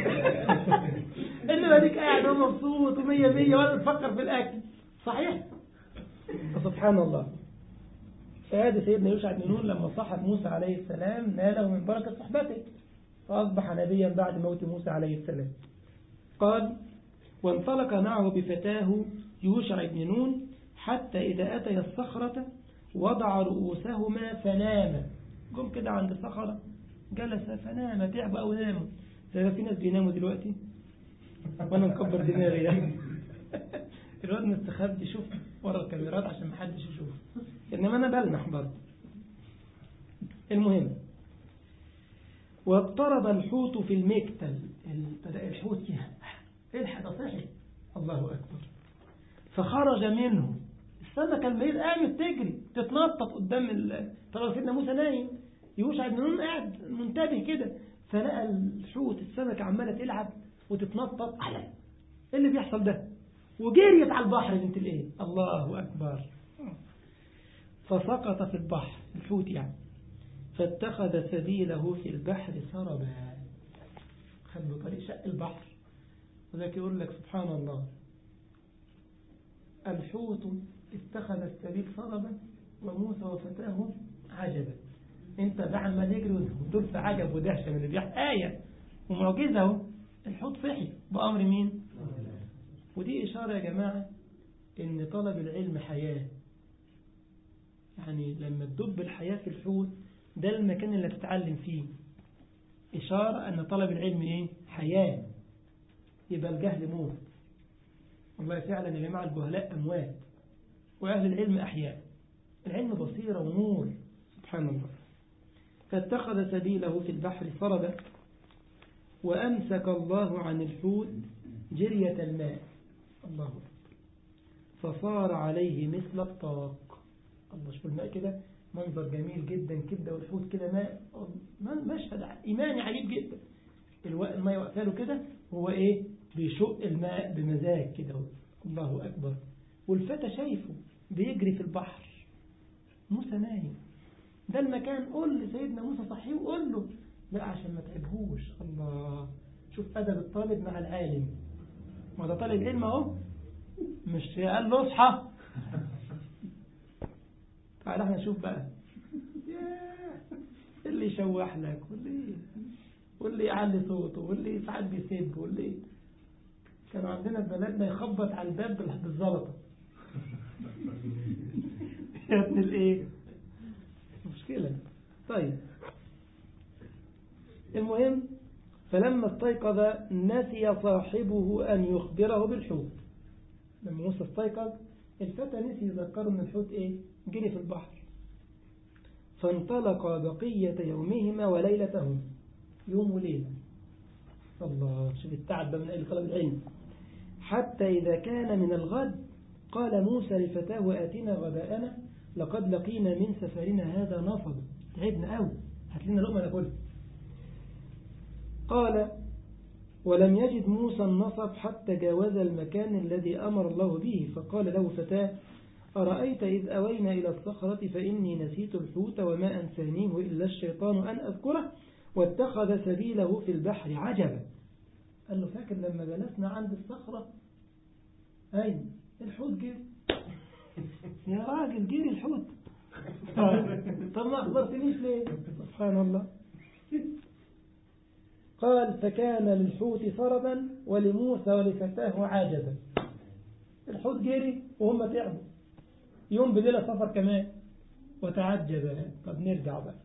اللي بديك قاعد ومبسوط ومية مية ولا تفكر في الأكل صحيح سبحان الله فهذا سيدنا يوشع بن نون لما صاحب موسى عليه السلام ناله من بركة صحبته فأصبح نبيا بعد موت موسى عليه السلام قال وانطلق معه بفتاه يوشع بن نون حتى إذا أتي الصخرة وضع رؤوسهما فنام قم كده عند الصخرة جلس فنام تعب أو نام زي في ناس بيناموا دلوقتي وأنا مكبر دماغي يعني الواد مستخبي يشوف ورا الكاميرات عشان محدش يشوف إنما أنا بلمح برضه المهم واضطرب الحوت في المكتل بدأ الحوت الحق ده صحي الله أكبر فخرج منه السمكة الميت قامت تجري تتنطط قدام ال... طبعا سيدنا موسى نايم يوشع بن نون قاعد منتبه كده فلقى الحوت السمكة عمالة تلعب وتتنطط على ايه اللي بيحصل ده وجريت على البحر بنت الايه الله أكبر فسقط في البحر الحوت يعني فاتخذ سبيله في البحر سربا خلوا طريق شق البحر وذلك يقول لك سبحان الله الحوت اتخذ السبيل سربا وموسى وفتاه عجبا انت بقى عمال يجري ودول في عجب ودهشه من اللي بيحصل آية ومعجزة اهو الحوت صحي بأمر مين ودي إشارة يا جماعة إن طلب العلم حياة يعني لما تدب الحياة في الحوت ده المكان اللي تتعلم فيه إشارة أن طلب العلم إيه؟ حياة يبقى الجهل موت والله فعلا يا جماعة الجهلاء أموات وأهل العلم أحياء العلم بصيرة ونور سبحان الله فاتخذ سبيله في البحر صربا وأمسك الله عن الحوت جرية الماء الله أكبر فصار عليه مثل الطاق الله شوف الماء كده منظر جميل جدا كده والحوت كده ماء مشهد إيماني عجيب جدا الماء واقفه له كده هو إيه بيشق الماء بمزاج كده الله أكبر والفتى شايفه بيجري في البحر موسى نايم ده المكان قول لسيدنا موسى صحيه وقول له لا عشان ما تعبهوش الله شوف أدب الطالب مع العالم ما ده طالب علم اهو مش قال له اصحى تعال احنا نشوف بقى اللي يشوح لك واللي واللي يعلي صوته واللي ساعات بيسب واللي كانوا عندنا في بلدنا يخبط على الباب بالزلطه يا ابن الايه مشكله طيب المهم فلما استيقظ نسي صاحبه أن يخبره بالحوت لما موسى استيقظ الفتى نسي يذكره أن الحوت إيه جري في البحر فانطلق بقية يومهما وليلتهم يوم وليلة الله شوف التعب ده من أهل طلب العلم حتى إذا كان من الغد قال موسى لفتاه آتنا غداءنا لقد لقينا من سفرنا هذا نصب تعبنا قوي هات لنا لقمة ناكلها قال ولم يجد موسى النصب حتى جاوز المكان الذي أمر الله به فقال له فتاه أرأيت إذ أوينا إلى الصخرة فإني نسيت الحوت وما أنسانيه إلا الشيطان أن أذكره واتخذ سبيله في البحر عجبا قال له فاكر لما جلسنا عند الصخرة أين الحوت جري يا راجل جري الحوت طب ما أخبرتنيش ليه سبحان الله قال فكان للحوت سربا ولموسى ولفتاه عاجبا الحوت جري وهم تعبوا يوم بليلة سفر كمان وتعجب طب نرجع بقى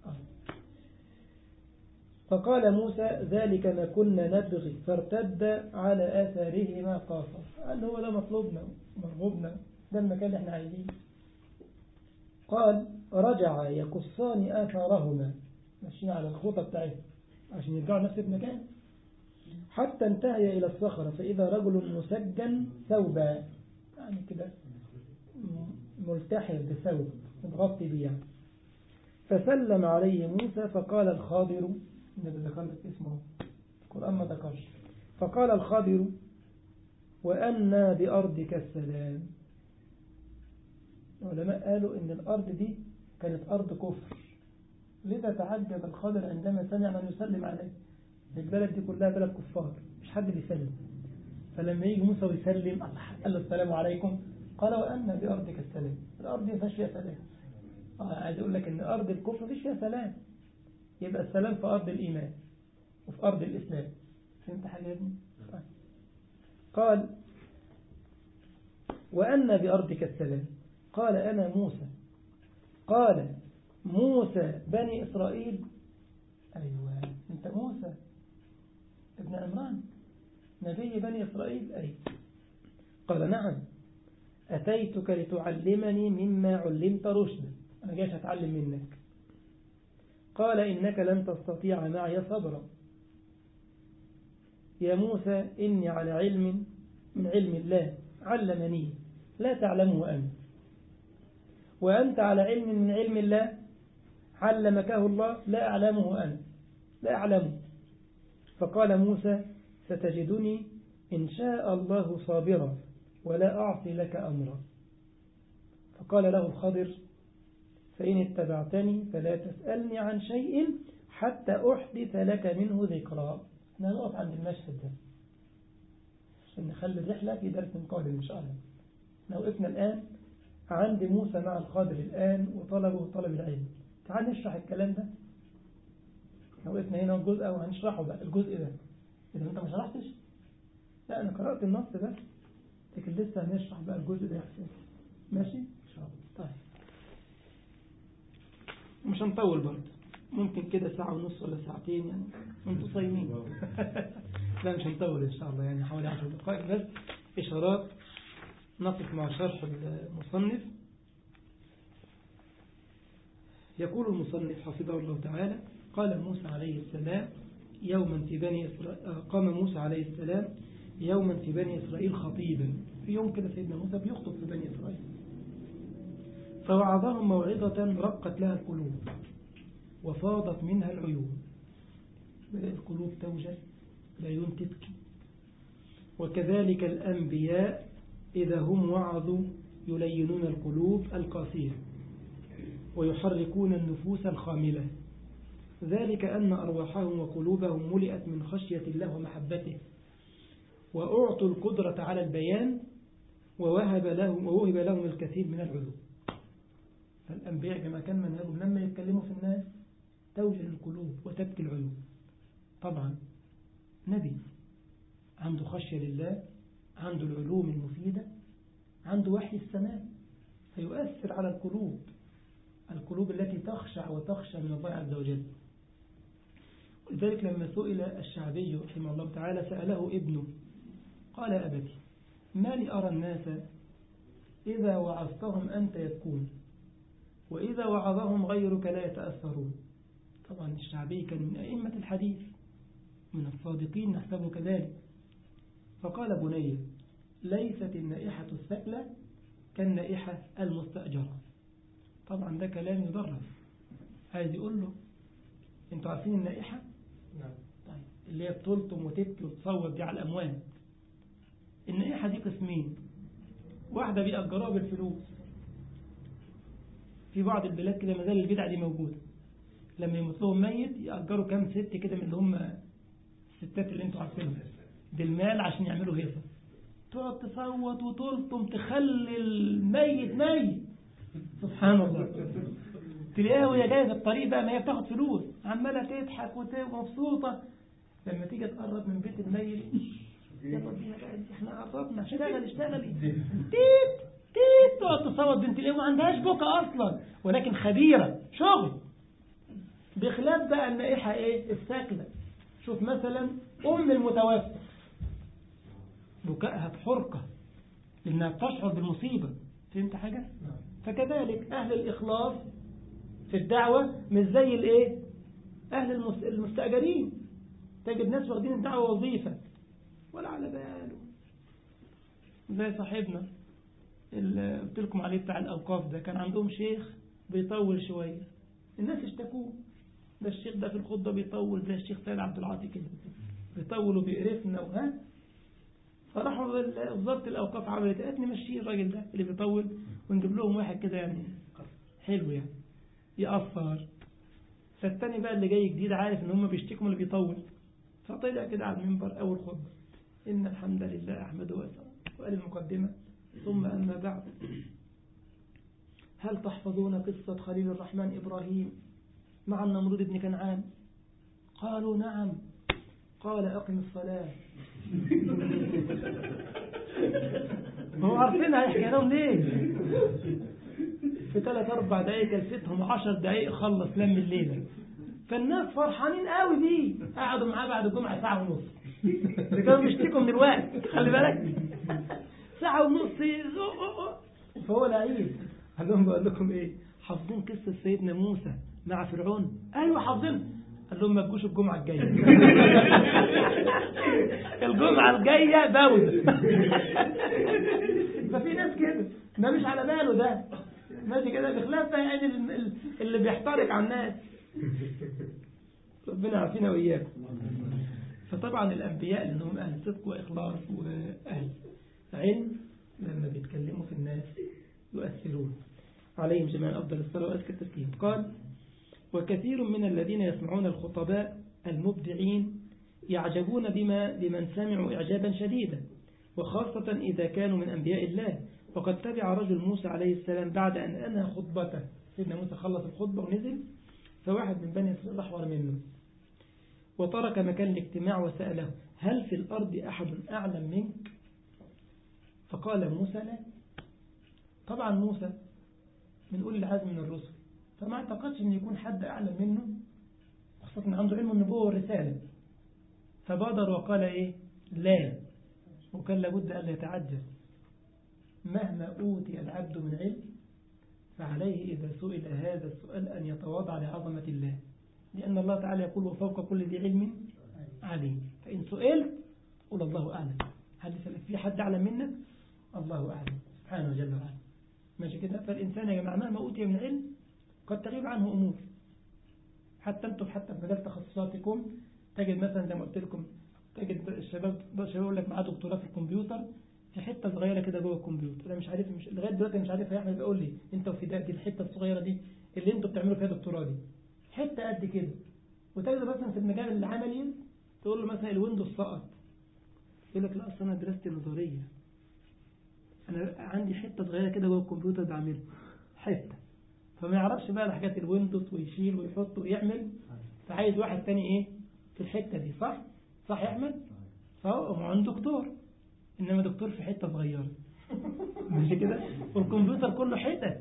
فقال موسى ذلك ما كنا نبغي فارتد على آثارهما قاصر قال هو ده مطلوبنا مرغوبنا ده المكان اللي احنا عايزينه قال رجع يقصان آثارهما ماشيين على الخطة بتاعتهم عشان يرجعوا نفس المكان حتى انتهي إلى الصخرة فإذا رجل مسجن ثوبا يعني كده ملتحم بثوب متغطي بيه يعني. فسلم عليه موسى فقال الخاضر النبي ذكر لك اسمه القرآن ما ذكرش فقال الخاضر وأنا بأرضك السلام العلماء قالوا إن الأرض دي كانت أرض كفر لذا تعجب الخاضر عندما سمع من يسلم عليه البلد دي كلها بلد كفار مش حد بيسلم فلما يجي موسى ويسلم الله قال له السلام عليكم قال وأنا بأرضك السلام الأرض دي ما فيهاش فيها سلام آه عايز أقول لك إن أرض الكفر مفيش فيها سلام يبقى السلام في أرض الإيمان وفي أرض الإسلام فهمت حاجة يا ابني؟ طيب. قال وأنا بأرضك السلام قال أنا موسى قال موسى بني إسرائيل أيوة أنت موسى ابن عمران نبي بني إسرائيل أي قال نعم أتيتك لتعلمني مما علمت رشدا أنا جايش أتعلم منك قال إنك لن تستطيع معي صبرا يا موسى إني على علم من علم الله علمني لا تعلمه أنت وأنت على علم من علم الله علمكه الله لا أعلمه أنا لا أعلمه فقال موسى ستجدني إن شاء الله صابرا ولا أعصي لك أمرا فقال له الخضر فإن اتبعتني فلا تسألني عن شيء حتى أحدث لك منه ذكرى احنا نقف عند المشهد ده عشان نخلي الرحلة في درس قادم إن شاء الله احنا وقفنا الآن عند موسى مع الخضر الآن وطلبه طلب العلم تعال نشرح الكلام ده احنا وقفنا هنا الجزء وهنشرحه بقى الجزء ده إذا أنت ما شرحتش لا أنا قرأت النص بس لكن لسه هنشرح بقى الجزء ده يا حسين ماشي إن شاء الله طيب مش هنطول برضه ممكن كده ساعة ونص ولا ساعتين يعني انتوا صايمين لا مش هنطول ان شاء الله يعني حوالي 10 دقائق بس اشارات نقف مع شرح المصنف يقول المصنف حفظه الله تعالى قال موسى عليه السلام يوما في بني إسرائيل قام موسى عليه السلام يوما في بني إسرائيل خطيبا في يوم كده سيدنا موسى بيخطب في بني إسرائيل فوعظهم موعظة رقت لها القلوب وفاضت منها العيون بدأ القلوب توجل العيون تبكي وكذلك الأنبياء إذا هم وعظوا يلينون القلوب القاسية ويحركون النفوس الخاملة ذلك أن أرواحهم وقلوبهم ملئت من خشية الله ومحبته وأعطوا القدرة على البيان ووهب لهم, ووهب لهم الكثير من العلوم فالأنبياء كما كان منهجهم لما يتكلموا في الناس توجل القلوب وتبكي العيون طبعا نبي عنده خشية لله عنده العلوم المفيدة عنده وحي السماء فيؤثر على القلوب القلوب التي تخشع وتخشى من الله عز وجل ولذلك لما سئل الشعبي رحمه الله تعالى سأله ابنه قال أبتي ما لي أرى الناس إذا وعظتهم أنت يبكون وإذا وعظهم غيرك لا يتأثرون طبعا الشعبي كان من أئمة الحديث من الصادقين نحسبه كذلك فقال بني ليست النائحة الثقلة كالنائحة المستأجرة طبعا ده كلام يدرس عايز يقول له انتوا عارفين النائحة نعم طيب اللي هي بتلطم وتبكي وتصوت دي على الأموال النائحة دي قسمين واحدة بيأجروها بالفلوس في بعض البلاد كده مازال البدعة دي موجودة لما يموت لهم ميت يأجروا كام ست كده من اللي هم الستات اللي انتوا عارفينهم بالمال عشان يعملوا هيصة تقعد تصوت وتلطم تخلي الميت ميت سبحان الله تلاقيها وهي جايه في الطريق بقى ما هي بتاخد فلوس عماله تضحك ومبسوطه لما تيجي تقرب من بيت الميت يلا بينا بقى احنا قربنا اشتغل اشتغلي تيت تيت تقعد تصوت بنت الايه ما عندهاش بكى اصلا ولكن خبيره شغل بخلاف بقى النائحه ايه الساكنه شوف مثلا ام المتوفى بكائها بحرقه لانها بتشعر بالمصيبه فهمت حاجه فكذلك اهل الاخلاص في الدعوه مش زي الايه اهل المس- المستاجرين تجد ناس واخدين الدعوه وظيفه ولا على باله زي صاحبنا اللي قلت لكم عليه بتاع الأوقاف ده كان عندهم شيخ بيطول شوية الناس اشتكوه ده الشيخ ده في الخطبة بيطول زي الشيخ سيد عبد العاطي كده بيطول وبيقرفنا وها فراحوا بال- وزارة الأوقاف عملت قالت نمشيه الراجل ده اللي بيطول ونجيب لهم واحد كده يعني حلو يعني يقصر فالتاني بقى اللي جاي جديد عارف ان هم بيشتكوا من اللي بيطول فطلع كده على المنبر أول خطبة إن الحمد لله أحمد وأسأل وقال المقدمة ثم أما بعد هل تحفظون قصة خليل الرحمن إبراهيم مع النمرود بن كنعان قالوا نعم قال أقم الصلاة ما هو عارفين هيحكي لهم ليه في ثلاث أربع دقايق كلفتهم عشر دقايق خلص لم الليلة فالناس فرحانين قوي بيه قعدوا معاه بعد الجمعة ساعة ونص ده كانوا بيشتكوا من الوقت خلي بالك ساعة ونص فهو لعيب قال لهم بقول لكم ايه حافظين قصة سيدنا موسى مع فرعون ايوه حافظين قال لهم ما تجوش الجمعة الجاية الجمعة الجاية داود ففي ناس كده ده مش على باله ده ماشي كده بخلاف بقى يعني ال- ال- اللي بيحترق على الناس ربنا يعافينا وإياكم فطبعا الأنبياء لأنهم أهل صدق وإخلاص وأهل علم لما بيتكلموا في الناس يؤثرون عليهم جميعا أفضل الصلاة وأزكى التسليم قال وكثير من الذين يسمعون الخطباء المبدعين يعجبون بما بمن سمعوا إعجابا شديدا وخاصة إذا كانوا من أنبياء الله وقد تبع رجل موسى عليه السلام بعد أن أنهى خطبته سيدنا موسى خلص الخطبة ونزل فواحد من بني إسرائيل راح ورا منه وترك مكان الاجتماع وسأله هل في الأرض أحد أعلم منك فقال موسى لا طبعا موسى من أولي العزم من الرسل فما اعتقدش أن يكون حد أعلم منه خاصة أن عنده علم النبوة والرسالة فبادر وقال إيه لا وكان لابد أن يتعجل مهما أوتي العبد من علم فعليه إذا سئل هذا السؤال أن يتواضع لعظمة الله لأن الله تعالى يقول وفوق كل ذي علم عليم فإن سئلت قل الله أعلم هل يسألك في حد أعلم منك الله أعلم سبحانه جل وعلا ماشي كده فالإنسان يا جماعة مهما أوتي من علم قد تغيب عنه أمور حتى أنتم حتى في مجال تخصصاتكم تجد مثلا زي ما قلت لكم تجد الشباب الشباب يقول لك معاه دكتوراه في الكمبيوتر في حته صغيره كده جوه الكمبيوتر انا مش عارف مش لغايه دلوقتي مش عارف يا احمد بيقول لي انت وفداء دي الحته الصغيره دي اللي انتوا بتعملوا فيها دكتوراه دي حته قد كده وتجد مثلا في المجال العملي تقول له مثلا الويندوز سقط يقول لك لا اصل انا دراستي نظريه انا عندي حته صغيره كده جوه الكمبيوتر بعملها حته فما يعرفش بقى حاجات الويندوز ويشيل ويحط ويعمل فعايز واحد تاني ايه في الحته دي صح صح يا احمد فهو عنده دكتور انما دكتور في حته صغيره ماشي كده والكمبيوتر كله حتت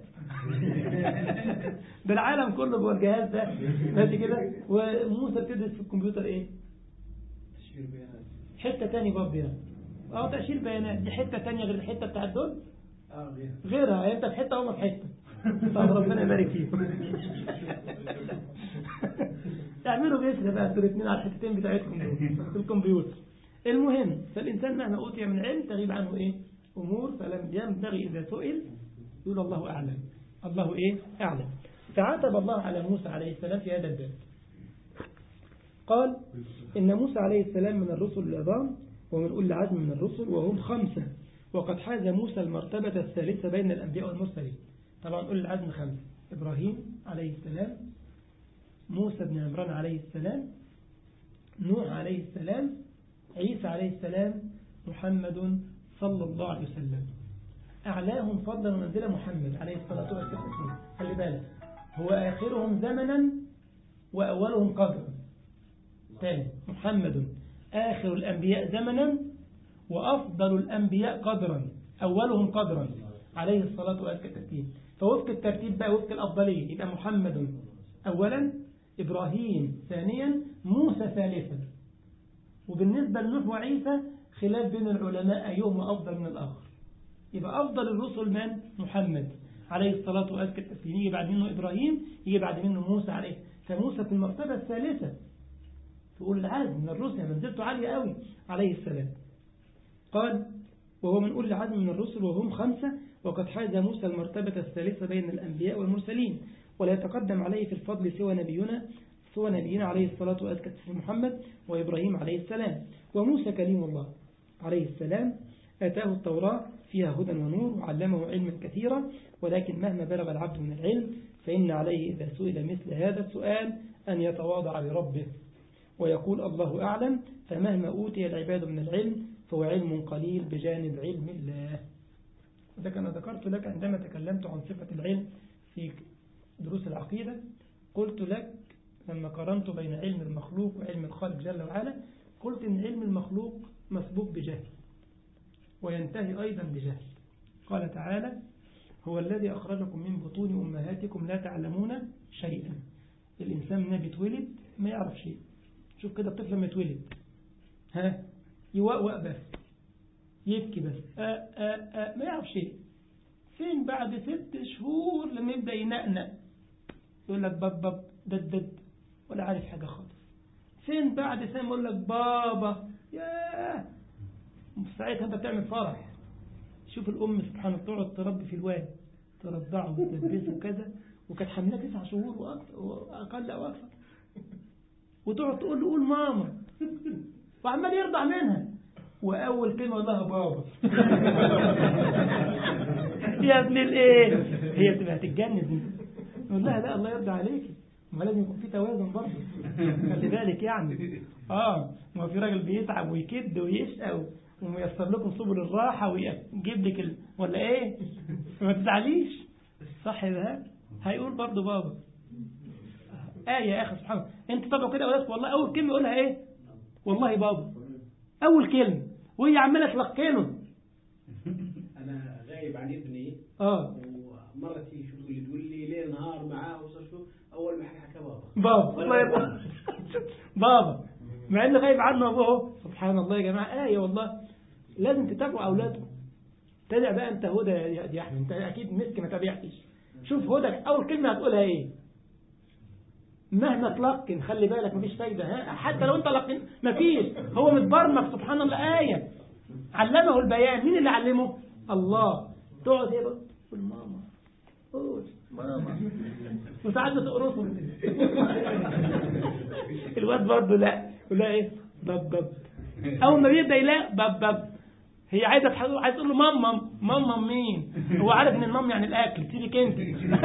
ده العالم كله جوه الجهاز ده ماشي كده وموسى بتدرس في الكمبيوتر ايه تشفير بيانات حته تاني برضه يعني اه تأشير بيانات دي حته تانية غير الحته بتاعت دول اه غير غيرها يعني انت في حته وهم في حته طب ربنا يبارك فيكم اعملوا جسر بقى انتوا الاثنين على الحتتين بتاعتكم دول في الكمبيوتر المهم فالانسان مهما اوتي من علم تغيب عنه ايه امور فلم ينبغي اذا سئل يقول الله اعلم الله ايه اعلم فعاتب الله على موسى عليه السلام في هذا الباب قال إن موسى عليه السلام من الرسل العظام ومن أولي العزم من الرسل وهم خمسة وقد حاز موسى المرتبة الثالثة بين الأنبياء والمرسلين طبعا أولي العزم خمسة إبراهيم عليه السلام موسى بن عمران عليه السلام نوح عليه السلام عيسى عليه السلام محمد صلى الله عليه وسلم أعلاهم فضلا ومنزلة محمد عليه الصلاة والسلام خلي بالك هو آخرهم زمنا وأولهم قدرا تاني محمد آخر الأنبياء زمنا وأفضل الأنبياء قدرا أولهم قدرا عليه الصلاة والسلام فوفق الترتيب بقى وفق الأفضلية يبقى محمد أولا إبراهيم ثانيا موسى ثالثا وبالنسبة لنوح وعيسى خلاف بين العلماء أيهما أفضل من الآخر يبقى أفضل الرسل من محمد عليه الصلاة والسلام يجي بعد منه إبراهيم يجي بعد منه موسى عليه فموسى في المرتبة الثالثة تقول العزم من الرسل منزلته عالية قوي عليه السلام قال وهو من أولي العزم من الرسل وهم خمسة وقد حاز موسى المرتبة الثالثة بين الأنبياء والمرسلين ولا يتقدم عليه في الفضل سوى نبينا سوى نبينا عليه الصلاة والسلام محمد وإبراهيم عليه السلام وموسى كليم الله عليه السلام أتاه التوراة فيها هدى ونور وعلمه علما كثيرا ولكن مهما بلغ العبد من العلم فإن عليه إذا سئل مثل هذا السؤال أن يتواضع لربه ويقول الله أعلم فمهما أوتي العباد من العلم فهو علم قليل بجانب علم الله ذلك أنا ذكرت لك عندما تكلمت عن صفة العلم في دروس العقيدة قلت لك لما قارنت بين علم المخلوق وعلم الخالق جل وعلا قلت إن علم المخلوق مسبوق بجهل وينتهي أيضا بجهل قال تعالى هو الذي أخرجكم من بطون أمهاتكم لا تعلمون شيئا الإنسان من بيتولد ما يعرف شيء شوف كده الطفل لما يتولد ها يوقوق بس يبكي بس آآ آآ ما يعرف شيء فين بعد ست شهور لما يبدأ ينقنق يقول لك باب باب دد دد ولا عارف حاجة خالص فين بعد سنة يقول لك بابا ياه ساعتها انت بتعمل فرح شوف الأم سبحان الله تقعد تربي في الواد ترضعه وتدبسه وكذا وكانت حملها تسع شهور وأكثر وأقل أو أكثر وتقعد تقول له قول ماما وعمال يرضع منها وأول كلمة والله بابا يا ابن الايه هي بتبقى هتتجنن نقول لها لا الله يرضى عليكي ما لازم يكون في توازن برضه خلي بالك يعني اه ما في راجل بيتعب ويكد ويشقى وميسر لكم سبل الراحة ويجيب لك ال... ولا ايه ما تزعليش صح ده هيقول برضه بابا آية يا أخي سبحان الله أنت طبعا كده أولادك والله أول كلمة يقولها إيه والله بابا أول كلمة وهي عمالة تلقنه انا غايب عن ابني اه ومرتي شو تقول لي تقول لي ليل نهار معاه وصار شو اول ما حكى بابا بابا الله يرضى بابا مع انه غايب عنه ابوه سبحان الله يا جماعه ايه والله لازم تتابعوا اولادكم تابع بقى انت هدى يا يا احمد انت اكيد مسك ما تابعتش شوف هدى اول كلمه هتقولها ايه مهما تلقن خلي بالك مفيش فايده ها حتى لو انت لقن مفيش هو متبرمج سبحان الله ايه علمه البيان مين اللي علمه الله تقعد ايه بقى قول ماما قول ماما وساعات بتقرصه الواد برضه لا يقول لها ايه بب بب اول ما بيبدا يلاقي بب بب هي عايزه تحضر عايز تقول له ماما ماما مين هو عارف ان المام يعني الاكل سيبك انت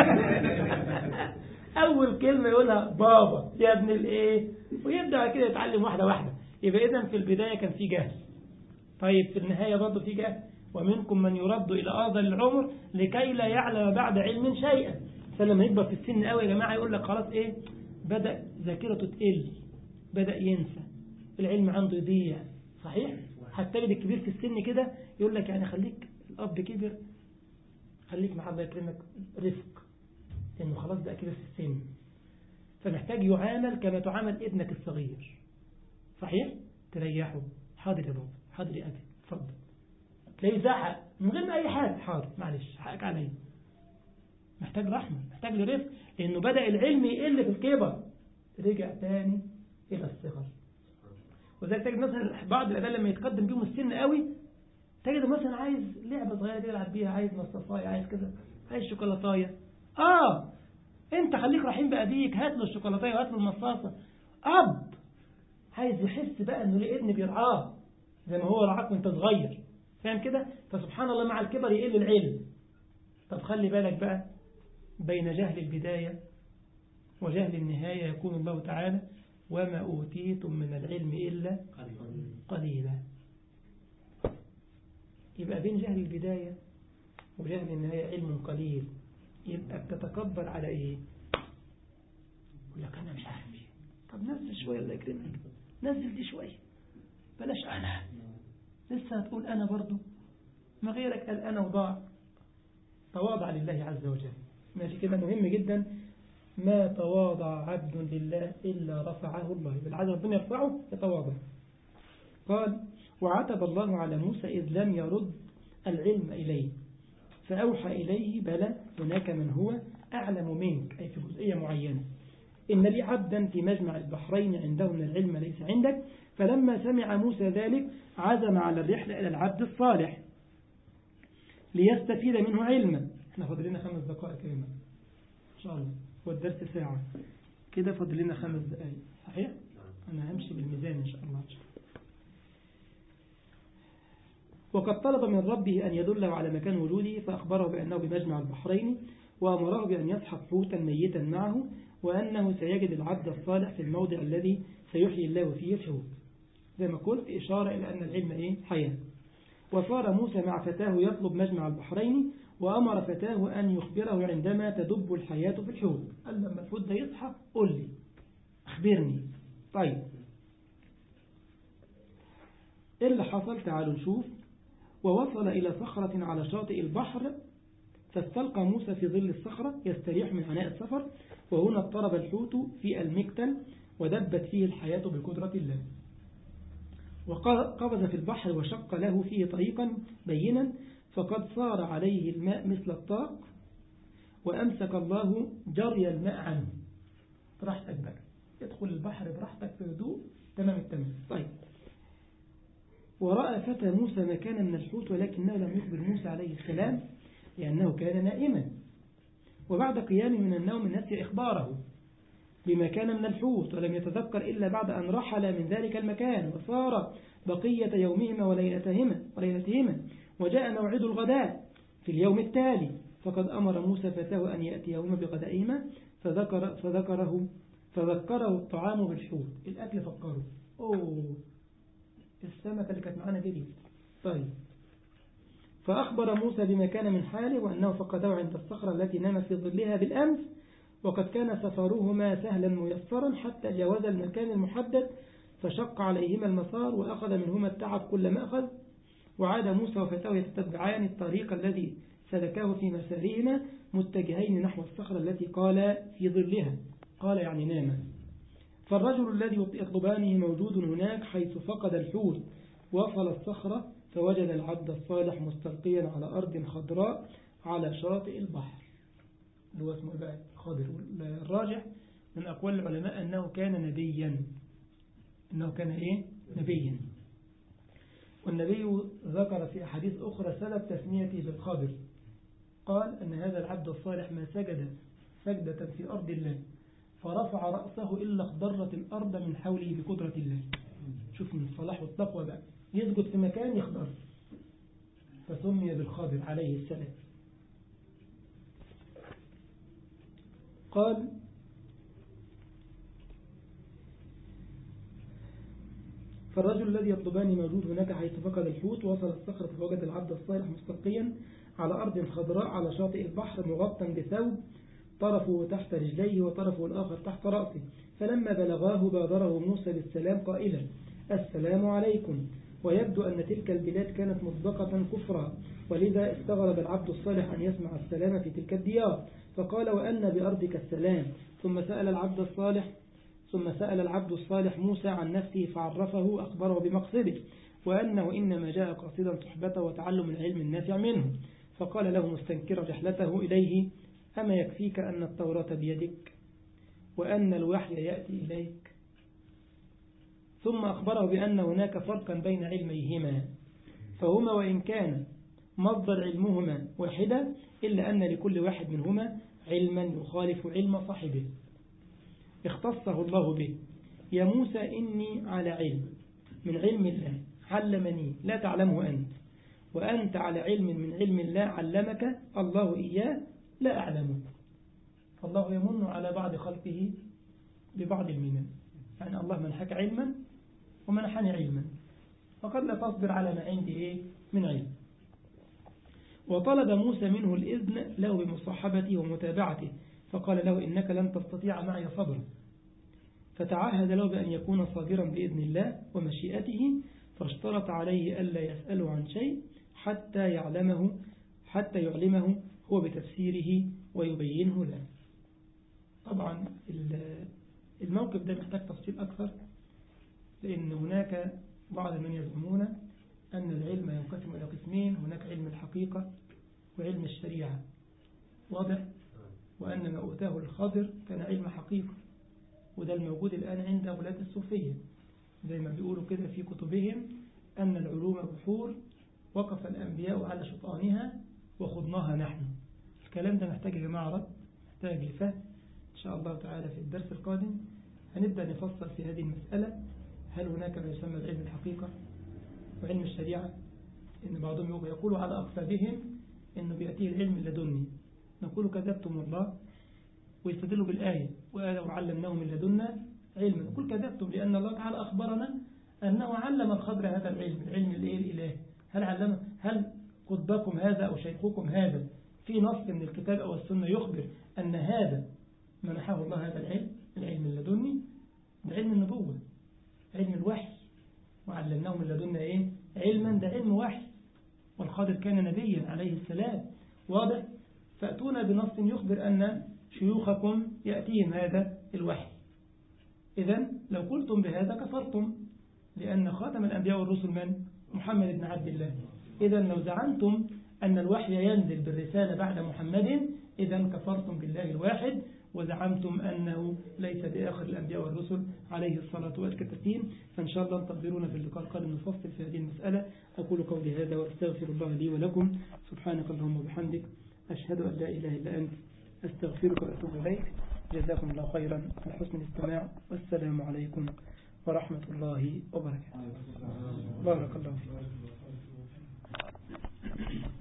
اول كلمه يقولها بابا يا ابن الايه ويبدا كده يتعلم واحده واحده يبقى اذا في البدايه كان في جهل طيب في النهايه برضه في جهل ومنكم من يرد الى ارض العمر لكي لا يعلم بعد علم شيئا فلما يكبر في السن قوي يا جماعه يقول لك خلاص ايه بدا ذاكرته تقل بدا ينسى العلم عنده يضيع صحيح حتى اللي الكبير في السن كده يقول لك يعني خليك الاب كبر خليك مع الله يكرمك رفق لانه خلاص بقى كبر في السن فمحتاج يعامل كما تعامل ابنك الصغير صحيح تريحه حاضر يا بابا حاضر يا ابي اتفضل تلاقيه زعق من غير ما اي حاجه حاضر معلش حقك عليا محتاج رحمه محتاج لرفق لانه بدا العلم يقل في الكبر رجع تاني الى الصغر وذلك تجد مثلا بعض الاباء لما يتقدم بيهم السن قوي تجد مثلا عايز لعبه صغيره كده يلعب بيها عايز مصطفايه عايز كذا عايز شوكولاتايه اه انت خليك رحيم بأبيك هات له الشوكولاتايه وهات له المصاصه اب عايز يحس بقى انه ليه ابن بيرعاه زي ما هو رعاك وانت صغير فاهم كده فسبحان الله مع الكبر يقل العلم طب خلي بالك بقى بين جهل البداية وجهل النهاية يكون الله تعالى وما أوتيتم من العلم إلا قليلا يبقى بين جهل البداية وجهل النهاية علم قليل يبقى بتتكبر على إيه يقول لك أنا مش عارف إيه طب نزل شوية الله يكرمك نزل دي شوية بلاش أنا لسه هتقول أنا برضو ما غيرك قال أنا وضاع تواضع لله عز وجل ماشي كده مهم جدا ما تواضع عبد لله إلا رفعه الله بالعز ربنا يرفعه يتواضع قال وعتب الله على موسى إذ لم يرد العلم إليه فأوحى إليه بلى هناك من هو أعلم منك أي في جزئية معينة إن لي عبدا في مجمع البحرين عنده من العلم ليس عندك فلما سمع موسى ذلك عزم على الرحلة إلى العبد الصالح ليستفيد منه علما احنا فاضل لنا خمس دقائق كمان إن شاء الله والدرس ساعة كده فاضل لنا خمس دقائق صحيح؟ أنا همشي بالميزان إن شاء الله وقد طلب من ربه أن يدله على مكان وجوده فأخبره بأنه بمجمع البحرين وأمره بأن يصحب حوتا ميتا معه وأنه سيجد العبد الصالح في الموضع الذي سيحيي الله فيه الحوت زي ما قلت إشارة إلى أن العلم إيه؟ حياة وصار موسى مع فتاه يطلب مجمع البحرين وأمر فتاه أن يخبره عندما تدب الحياة في الحوت قال لما الحوت ده يصحى قل لي أخبرني طيب إيه اللي حصل تعالوا نشوف ووصل إلى صخرة على شاطئ البحر فاستلقى موسى في ظل الصخرة يستريح من عناء السفر وهنا اضطرب الحوت في المكتل ودبت فيه الحياة بقدرة الله وقبض في البحر وشق له فيه طريقا بينا فقد صار عليه الماء مثل الطاق وأمسك الله جري الماء عنه براحتك بقى ادخل البحر براحتك في هدوء تمام التمام طيب ورأى فتى موسى مكانا من الحوت ولكنه لم يخبر موسى عليه السلام لأنه كان نائما وبعد قيامه من النوم نسي إخباره بما كان من الحوت ولم يتذكر إلا بعد أن رحل من ذلك المكان وصار بقية يومهما وليلتهما, وليلتهما وجاء موعد الغداء في اليوم التالي فقد أمر موسى فتاه أن يأتيهما بغدائهما فذكر فذكره فذكره الطعام بالحوت الأكل فكره أوه السمكة اللي كانت معانا جريت طيب فأخبر موسى بما كان من حاله وأنه فقده عند الصخرة التي نام في ظلها بالأمس وقد كان سفرهما سهلا ميسرا حتى جاوز المكان المحدد فشق عليهما المسار وأخذ منهما التعب كل ما أخذ وعاد موسى وفتاه يتتبعان الطريق الذي سلكاه في مسارهما متجهين نحو الصخرة التي قال في ظلها قال يعني نام فالرجل الذي يطلبانه موجود هناك حيث فقد الحوت وصل الصخرة فوجد العبد الصالح مستلقيا على أرض خضراء على شاطئ البحر اللي هو اسمه بقى خضر الراجح من أقوال العلماء أنه كان نبيا أنه كان إيه نبيا والنبي ذكر في أحاديث أخرى سبب تسميته بالخضر قال أن هذا العبد الصالح ما سجد سجدة في أرض الله فرفع رأسه إلا اخضرت الأرض من حوله بقدرة الله شوف من الصلاح والتقوى بقى يسجد في مكان يخضر فسمي بالخضر عليه السلام قال فالرجل الذي يطلبان موجود هناك حيث فقد الحوت وصل الصخرة فوجد العبد الصالح مستلقيا على أرض خضراء على شاطئ البحر مغطى بثوب طرفه تحت رجليه وطرفه الآخر تحت رأسه فلما بلغاه بادره موسى بالسلام قائلا السلام عليكم ويبدو أن تلك البلاد كانت مسبقة كفرا ولذا استغرب العبد الصالح أن يسمع السلام في تلك الديار فقال وأن بأرضك السلام ثم سأل العبد الصالح ثم سأل العبد الصالح موسى عن نفسه فعرفه أخبره بمقصده وأنه إنما جاء قاصدا صحبته وتعلم العلم النافع منه فقال له مستنكرا رحلته إليه أما يكفيك أن التوراة بيدك وأن الوحي يأتي إليك ثم أخبره بأن هناك فرقا بين علميهما فهما وإن كان مصدر علمهما واحدة إلا أن لكل واحد منهما علما يخالف علم صاحبه اختصه الله به يا موسى إني على علم من علم الله علمني لا تعلمه أنت وأنت على علم من علم الله علمك الله إياه لا أعلمه فالله يمن على بعض خلقه ببعض المنن يعني الله منحك علما ومنحني علما فقد لا تصبر على ما عندي إيه من علم وطلب موسى منه الإذن له بمصاحبته ومتابعته فقال له إنك لن تستطيع معي صبرا فتعهد له بأن يكون صابرا بإذن الله ومشيئته فاشترط عليه ألا يسأله عن شيء حتى يعلمه حتى يعلمه هو بتفسيره ويبينه له طبعا الموقف ده محتاج تفصيل أكثر لأن هناك بعض من يزعمون أن العلم ينقسم إلى قسمين هناك علم الحقيقة وعلم الشريعة واضح وأن ما أوتاه الخضر كان علم حقيقة وده الموجود الآن عند أولاد الصوفية زي ما بيقولوا كده في كتبهم أن العلوم بحور وقف الأنبياء على شطآنها وخضناها نحن الكلام ده محتاج يا جماعة رد محتاج لفهم إن شاء الله تعالى في الدرس القادم هنبدأ نفصل في هذه المسألة هل هناك ما يسمى بعلم الحقيقة وعلم الشريعة إن بعضهم يقول على أقصابهم إنه بيأتيه العلم اللدني نقول كذبتم الله ويستدلوا بالآية وعلمناه من لدنا علما نقول كذبتم لأن الله تعالى أخبرنا أنه علم الخضر هذا العلم العلم الإيه الإله هل علم هل قطبكم هذا أو شيخكم هذا في نص من الكتاب أو السنة يخبر أن هذا منحه الله هذا العلم العلم اللدني ده علم النبوة علم الوحي وعلمناه من لدنا إيه علما ده علم وحي والخضر كان نبيا عليه السلام واضح فأتونا بنص يخبر أن شيوخكم يأتيهم هذا الوحي إذا لو قلتم بهذا كفرتم لأن خاتم الأنبياء والرسل من؟ محمد بن عبد الله إذا لو زعمتم أن الوحي ينزل بالرسالة بعد محمد إذا كفرتم بالله الواحد وزعمتم أنه ليس بآخر الأنبياء والرسل عليه الصلاة والتسليم فإن شاء الله انتظرونا في اللقاء القادم نفصل في هذه المسألة أقول قولي هذا وأستغفر الله لي ولكم سبحانك اللهم وبحمدك أشهد أن لا إله إلا أنت أستغفرك وأتوب إليك جزاكم الله خيرا على حسن الاستماع والسلام عليكم ورحمة الله وبركاته بارك الله فيك